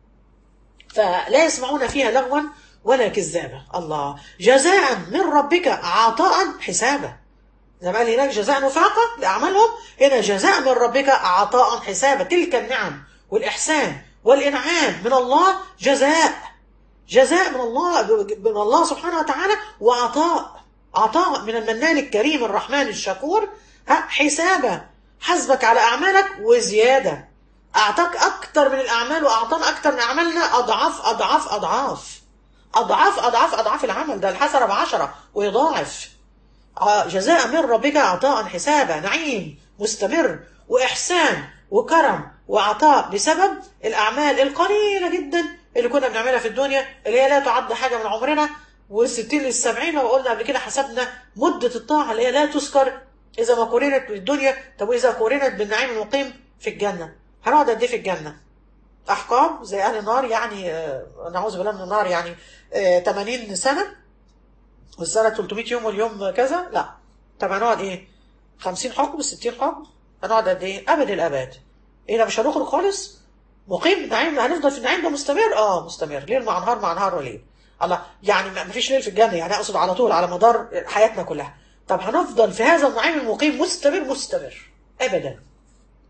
فلا يسمعون فيها لغوا ولا كذابة الله جزاء من ربك عطاء حسابا زي ما قال هناك جزاء وفاقة لأعمالهم هنا جزاء من ربك عطاء حسابا تلك النعم والإحسان والإنعام من الله جزاء جزاء من الله من الله سبحانه وتعالى وعطاء عطاء من المنان الكريم الرحمن الشكور حسابا حسبك على أعمالك وزيادة أعطاك أكتر من الأعمال وأعطانا أكتر من أعمالنا أضعاف أضعاف أضعاف أضعاف أضعاف أضعاف العمل ده الحسنة بعشرة ويضاعف جزاء من ربك عطاء حسابا نعيم مستمر وإحسان وكرم وعطاء بسبب الأعمال القليلة جدا اللي كنا بنعملها في الدنيا اللي هي لا تعد حاجة من عمرنا والستين للسبعين لو قلنا قبل كده حسبنا مدة الطاعة اللي هي لا تذكر إذا ما قورنت بالدنيا طب وإذا قورنت بالنعيم المقيم في الجنة هنقعد قد إيه في الجنة؟ أحكام زي أهل النار يعني آه نعوذ بالله من النار يعني آه 80 سنة والسنة 300 يوم واليوم كذا لا طب هنقعد إيه؟ 50 حكم 60 حكم هنقعد قد إيه؟ أبد الأبد إيه ده مش هنخرج خالص؟ مقيم نعيم هنفضل في النعيم ده مستمر؟ اه مستمر ليل مع نهار مع نهار وليل الله يعني ما فيش ليل في الجنة يعني أقصد على طول على مدار حياتنا كلها طب هنفضل في هذا النعيم المقيم مستمر مستمر أبدا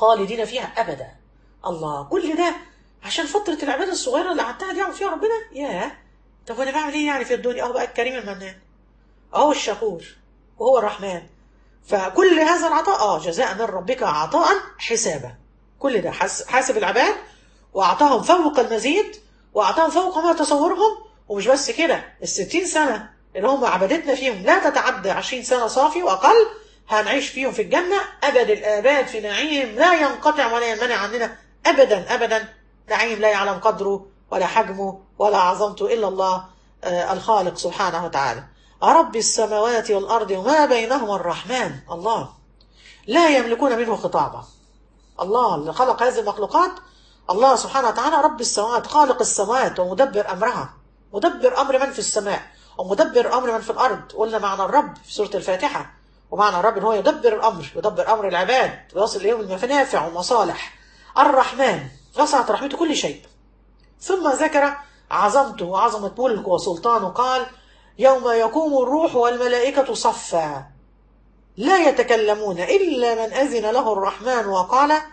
خالدين فيها ابدا الله كل ده عشان فتره العباده الصغيره اللي قعدتها دي اعبد فيها ربنا ياه طب وانا بعمل ايه يعني في الدنيا اهو بقى الكريم المنان اهو الشكور وهو الرحمن فكل هذا العطاء اه جزاء من ربك عطاء حسابا كل ده حس- حاسب العباد واعطاهم فوق المزيد واعطاهم فوق ما تصورهم ومش بس كده الستين سنه اللي هم عبادتنا فيهم لا تتعدى عشرين سنه صافي واقل هنعيش فيهم في الجنه ابد الاباد في نعيم لا ينقطع ولا ينمنع عننا ابدا ابدا نعيم لا يعلم قدره ولا حجمه ولا عظمته الا الله آه، الخالق سبحانه وتعالى رب السماوات والارض وما بينهما الرحمن الله لا يملكون منه خطابا الله اللي خلق هذه المخلوقات الله سبحانه وتعالى رب السماوات خالق السماوات ومدبر أمرها مدبر أمر من في السماء ومدبر أمر من في الأرض قلنا معنى الرب في سورة الفاتحة ومعنى الرب إن هو يدبر الأمر يدبر أمر العباد ويصل إليهم المنافع والمصالح الرحمن وسعت رحمته كل شيء ثم ذكر عظمته وعظمة ملكه وسلطانه قال يوم يقوم الروح والملائكة صفا لا يتكلمون إلا من أذن له الرحمن وقال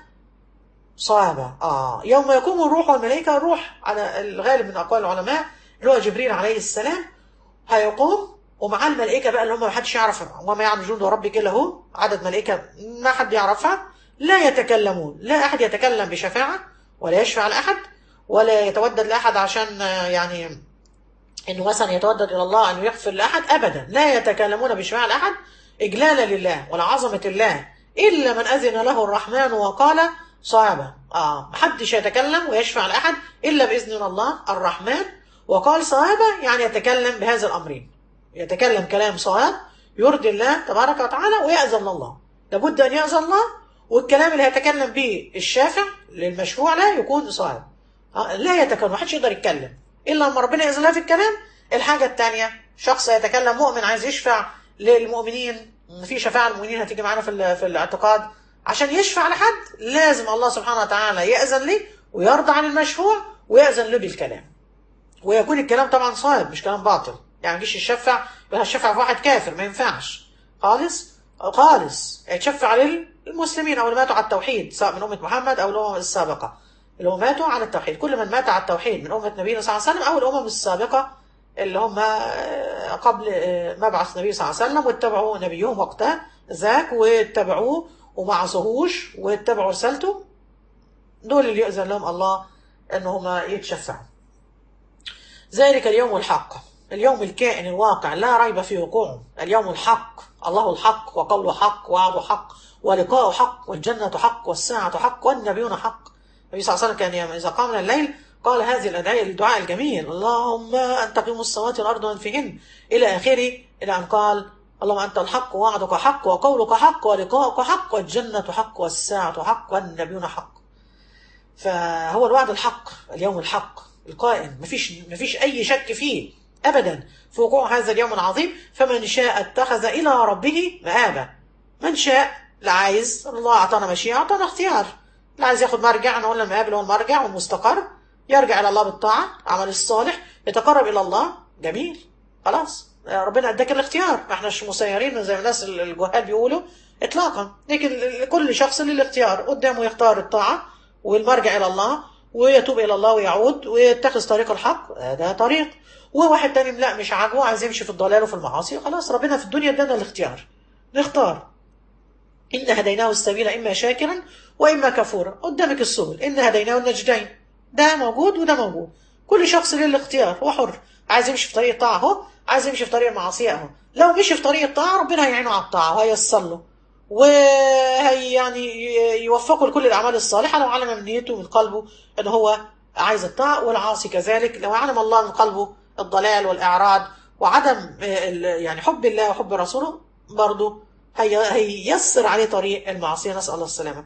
صعبة آه يوم يقوم الروح والملائكة الروح على الغالب من أقوال العلماء اللي هو جبريل عليه السلام هيقوم ومعاه الملائكة بقى اللي هم ما حدش يعرفها وما يعلم جنود ربك إلا هو عدد ملائكة ما حد يعرفها لا يتكلمون لا أحد يتكلم بشفاعة ولا يشفع لأحد ولا يتودد لأحد عشان آه، يعني انه مثلا يتودد الى الله ان يغفر لاحد ابدا لا يتكلمون بشفاعه لاحد اجلالا لله ولا عظمه الله الا من اذن له الرحمن وقال صعبا اه محدش يتكلم ويشفع لاحد الا باذن الله الرحمن وقال صوابا يعني يتكلم بهذا الامرين يتكلم كلام صواب يرضي الله تبارك وتعالى ويأذن الله لابد ان يأذن الله والكلام اللي هيتكلم به الشافع للمشفوع له يكون صواب آه، لا يتكلم محدش يقدر يتكلم الا لما ربنا يأذن له في الكلام الحاجه الثانيه شخص يتكلم مؤمن عايز يشفع للمؤمنين في شفاعه المؤمنين هتيجي معانا في ال- في الاعتقاد عشان يشفع لحد لازم الله سبحانه وتعالى يأذن ليه ويرضى عن المشفوع ويأذن له بالكلام ويكون الكلام طبعا صائب مش كلام باطل يعني مجيش يشفع يبقى هشفع في واحد كافر ما ينفعش خالص خالص يتشفع للمسلمين او اللي ماتوا على التوحيد سواء من امه محمد او الامم السابقه اللي هم ماتوا على التوحيد كل من مات على التوحيد من امه نبينا صلى الله عليه وسلم او الامم السابقه اللي هم آه، قبل آه، مبعث النبي صلى الله عليه وسلم واتبعوا نبيهم وقتها ذاك واتبعوه وما عصوهوش واتبعوا رسالته دول اللي يؤذن لهم الله ان هم يتشفعوا ذلك اليوم الحق اليوم الكائن الواقع لا ريب في وقوعه اليوم الحق الله الحق وقوله حق وعده حق ولقاءه حق والجنة حق والساعة حق والنبيون حق النبي صلى الله عليه وسلم كان إذا قام من الليل قال هذه الأدعية الدعاء الجميل اللهم أنت قيم السماوات والأرض ومن فيهن إلى آخره إلى أن قال اللهم أنت الحق ووعدك حق وقولك حق ولقاؤك حق والجنة حق والساعة حق والنبيون حق فهو الوعد الحق اليوم الحق القائم مفيش مفيش أي شك فيه أبدا في وقوع هذا اليوم العظيم فمن شاء اتخذ إلى ربه مآبا من شاء لا عايز الله أعطانا مشيئة أعطانا اختيار لا عايز ياخد مرجع نقول المقابل هو المرجع والمستقر يرجع إلى الله بالطاعة عمل الصالح يتقرب إلى الله جميل خلاص ربنا اداك الاختيار ما احناش مسيرين زي ما الناس الجهال بيقولوا اطلاقا لكن كل شخص له الاختيار قدامه يختار الطاعه والمرجع الى الله ويتوب الى الله ويعود ويتخذ طريق الحق ده طريق وواحد تاني لا مش عاجبه عايز يمشي في الضلال وفي المعاصي خلاص ربنا في الدنيا ادانا الاختيار نختار إن هديناه السبيل إما شاكرا وإما كفورا قدامك السبل إن هديناه النجدين ده موجود وده موجود كل شخص له الاختيار هو حر عايز يمشي في طريق الطاعة اهو عايز يمشي في طريق المعصية اهو لو مشي في طريق الطاعة ربنا هيعينه على الطاعة وهييسر له وهي يعني يوفقه لكل الأعمال الصالحة لو علم من نيته من قلبه إن هو عايز الطاعة والعاصي كذلك لو علم الله من قلبه الضلال والإعراض وعدم يعني حب الله وحب رسوله برضه هييسر عليه طريق المعصية نسأل الله السلامة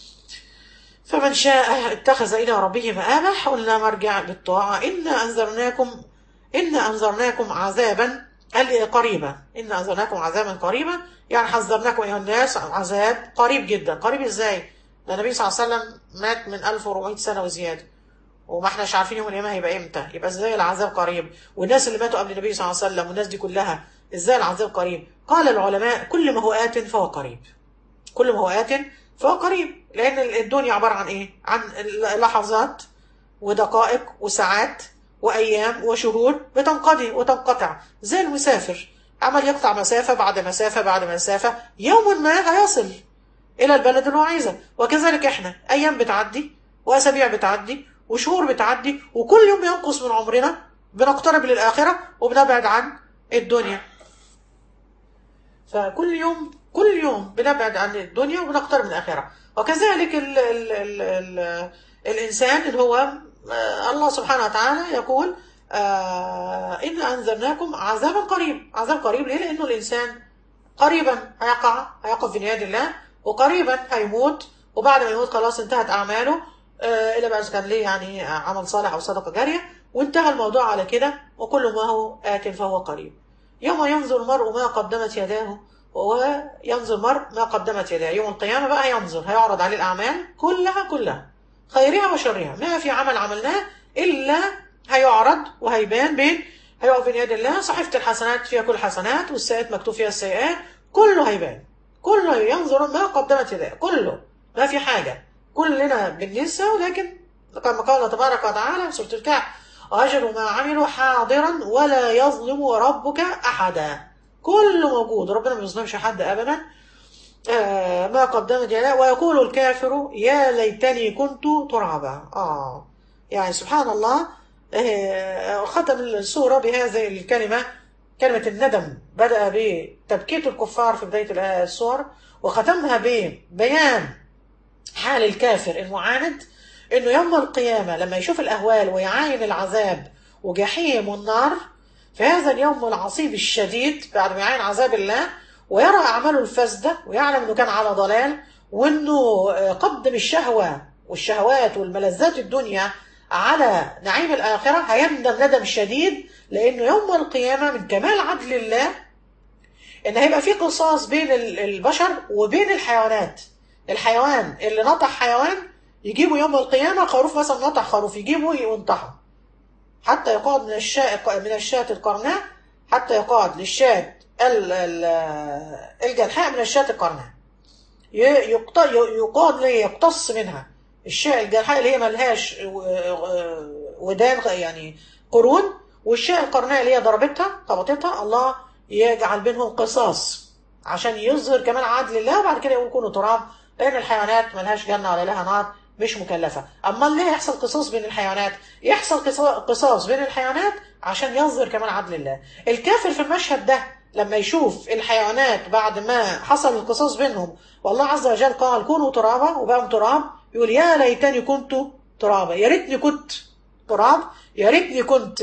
فمن شاء اتخذ إلى ربه مآبة قلنا مرجع بالطاعة إنا أنذرناكم إنا أنذرناكم عذابا قريبا إنا أنذرناكم عذابا قريبا يعني حذرناكم أيها الناس عذاب قريب جدا قريب إزاي؟ ده النبي صلى الله عليه وسلم مات من 1400 سنة وزيادة وما احناش عارفين يوم القيامة هيبقى امتى يبقى ازاي العذاب قريب والناس اللي ماتوا قبل النبي صلى الله عليه وسلم والناس دي كلها ازاي العذاب قريب قال العلماء كل ما هو آت فهو قريب كل ما هو آت فهو قريب لان الدنيا عباره عن ايه عن لحظات ودقائق وساعات وايام وشهور بتنقضي وتنقطع زي المسافر عمل يقطع مسافه بعد مسافه بعد مسافه يوم ما هيصل الى البلد اللي هو عايزها وكذلك احنا ايام بتعدي واسابيع بتعدي وشهور بتعدي وكل يوم بينقص من عمرنا بنقترب للاخره وبنبعد عن الدنيا فكل يوم كل يوم بنبعد عن الدنيا وبنقترب من الآخرة وكذلك ال ال ال ال الإنسان اللي هو الله سبحانه وتعالى يقول آه إن أنذرناكم عذابا قريب عذاب قريب ليه؟ لأنه الإنسان قريبا هيقع هيقف في نياد الله وقريبا هيموت وبعد ما يموت خلاص انتهت أعماله آه إلا بقى إذا كان ليه يعني عمل صالح أو صدقة جارية وانتهى الموضوع على كده وكل ما هو آت فهو قريب يوم ينظر المرء ما قدمت يداه وينظر المرء ما قدمت يداه يوم القيامة بقى ينظر هيعرض عليه الأعمال كلها كلها خيرها وشرها ما في عمل عملناه إلا هيعرض وهيبان بين هيقف بين يد الله صحيفة الحسنات فيها كل الحسنات والسيئات مكتوب فيها السيئات كله هيبان كله ينظر ما قدمت يداه كله ما في حاجة كلنا بننسى ولكن كما قال تبارك وتعالى في سورة الكهف وأجروا ما عملوا حاضرا ولا يظلم ربك أحدا كله موجود ربنا ما بيظلمش حد أبدا آه ما قدمت يداه ويقول الكافر يا ليتني كنت ترابا آه يعني سبحان الله آه ختم السورة بهذه الكلمة كلمة الندم بدأ بتبكيت الكفار في بداية السور وختمها ببيان حال الكافر المعاند انه يوم القيامة لما يشوف الاهوال ويعاين العذاب وجحيم والنار في هذا اليوم العصيب الشديد بعد ما يعاين عذاب الله ويرى اعماله الفاسدة ويعلم انه كان على ضلال وانه قدم الشهوة والشهوات والملذات الدنيا على نعيم الآخرة هيندم ندم شديد لأنه يوم القيامة من كمال عدل الله إن هيبقى في قصاص بين البشر وبين الحيوانات الحيوان اللي نطح حيوان يجيبوا يوم القيامة خروف مثلا نطح خروف يجيبوا ينطحوا حتى يقاد من الشاة من الشاة القرناء حتى يقاد للشاة الجلحاء من الشاة القرناء يقاد يقتص منها الشاة الجلحاء اللي هي ملهاش ودان يعني قرون والشاة القرناء اللي هي ضربتها خبطتها الله يجعل بينهم قصاص عشان يظهر كمان عدل الله وبعد كده يقول كونوا تراب لأن الحيوانات ملهاش جنة ولا لها نار مش مكلفة أما ليه يحصل قصاص بين الحيوانات يحصل قصاص بين الحيوانات عشان يظهر كمان عدل الله الكافر في المشهد ده لما يشوف الحيوانات بعد ما حصل القصاص بينهم والله عز وجل قال كونوا ترابا وبقوا تراب يقول يا ليتني كنت ترابا يا ريتني كنت تراب يا ريتني كنت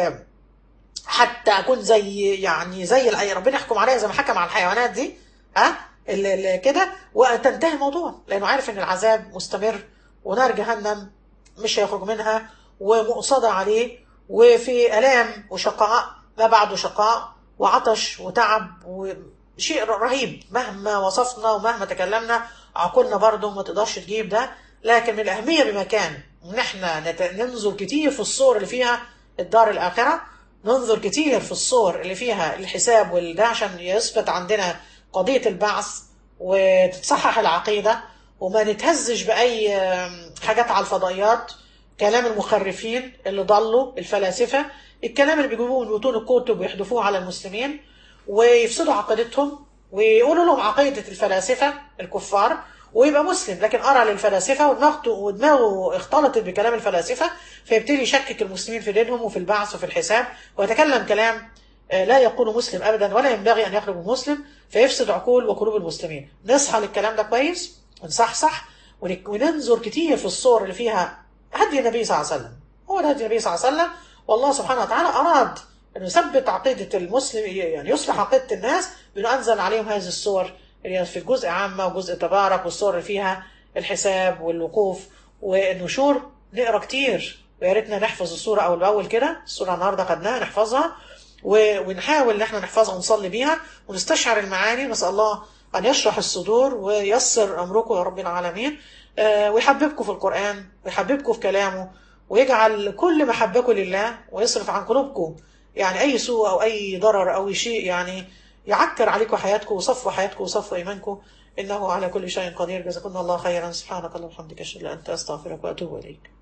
حتى اكون زي يعني زي ربنا يحكم عليا زي ما حكم على الحيوانات دي ها كده وتنتهي الموضوع لانه عارف ان العذاب مستمر ونار جهنم مش هيخرج منها ومؤصدة عليه وفي الام وشقاء ما بعده شقاء وعطش وتعب وشيء رهيب مهما وصفنا ومهما تكلمنا عقولنا برضه ما تقدرش تجيب ده لكن من الأهمية بمكان إن إحنا ننظر كتير في الصور اللي فيها الدار الآخرة ننظر كتير في الصور اللي فيها الحساب والده عشان يثبت عندنا قضية البعث وتتصحح العقيدة وما نتهزش بأي حاجات على الفضائيات كلام المخرفين اللي ضلوا الفلاسفة الكلام اللي بيجيبوه من بطون الكتب ويحدفوه على المسلمين ويفسدوا عقيدتهم ويقولوا لهم عقيدة الفلاسفة الكفار ويبقى مسلم لكن أرى للفلاسفة ودماغه ودماغه اختلطت بكلام الفلاسفة فيبتدي يشكك المسلمين في دينهم وفي البعث وفي الحساب ويتكلم كلام لا يقول مسلم أبدا ولا ينبغي أن يخرج مسلم فيفسد عقول وقلوب المسلمين نصحى للكلام ده كويس ونصحصح وننظر كتير في الصور اللي فيها هدي النبي صلى الله عليه وسلم هو ده هدي النبي صلى الله عليه وسلم والله سبحانه وتعالى أراد أن يثبت عقيدة المسلم يعني يصلح عقيدة الناس بأنه أنزل عليهم هذه الصور اللي في الجزء عامة وجزء تبارك والصور اللي فيها الحساب والوقوف والنشور نقرا كتير ويا ريتنا نحفظ الصورة أول بأول كده الصورة النهاردة خدناها نحفظها ونحاول ان احنا نحفظها ونصلي بيها ونستشعر المعاني نسال الله ان يشرح الصدور وييسر امركم يا رب العالمين ويحببكم في القران ويحببكم في كلامه ويجعل كل محبكم لله ويصرف عن قلوبكم يعني اي سوء او اي ضرر او شيء يعني يعكر عليكم حياتكم وصفوا حياتكم وصفوا ايمانكم إنه على كل شيء قدير جزاكم الله خيرا سبحانك اللهم وبحمدك أشهد أن لا إله إلا أنت أستغفرك وأتوب إليك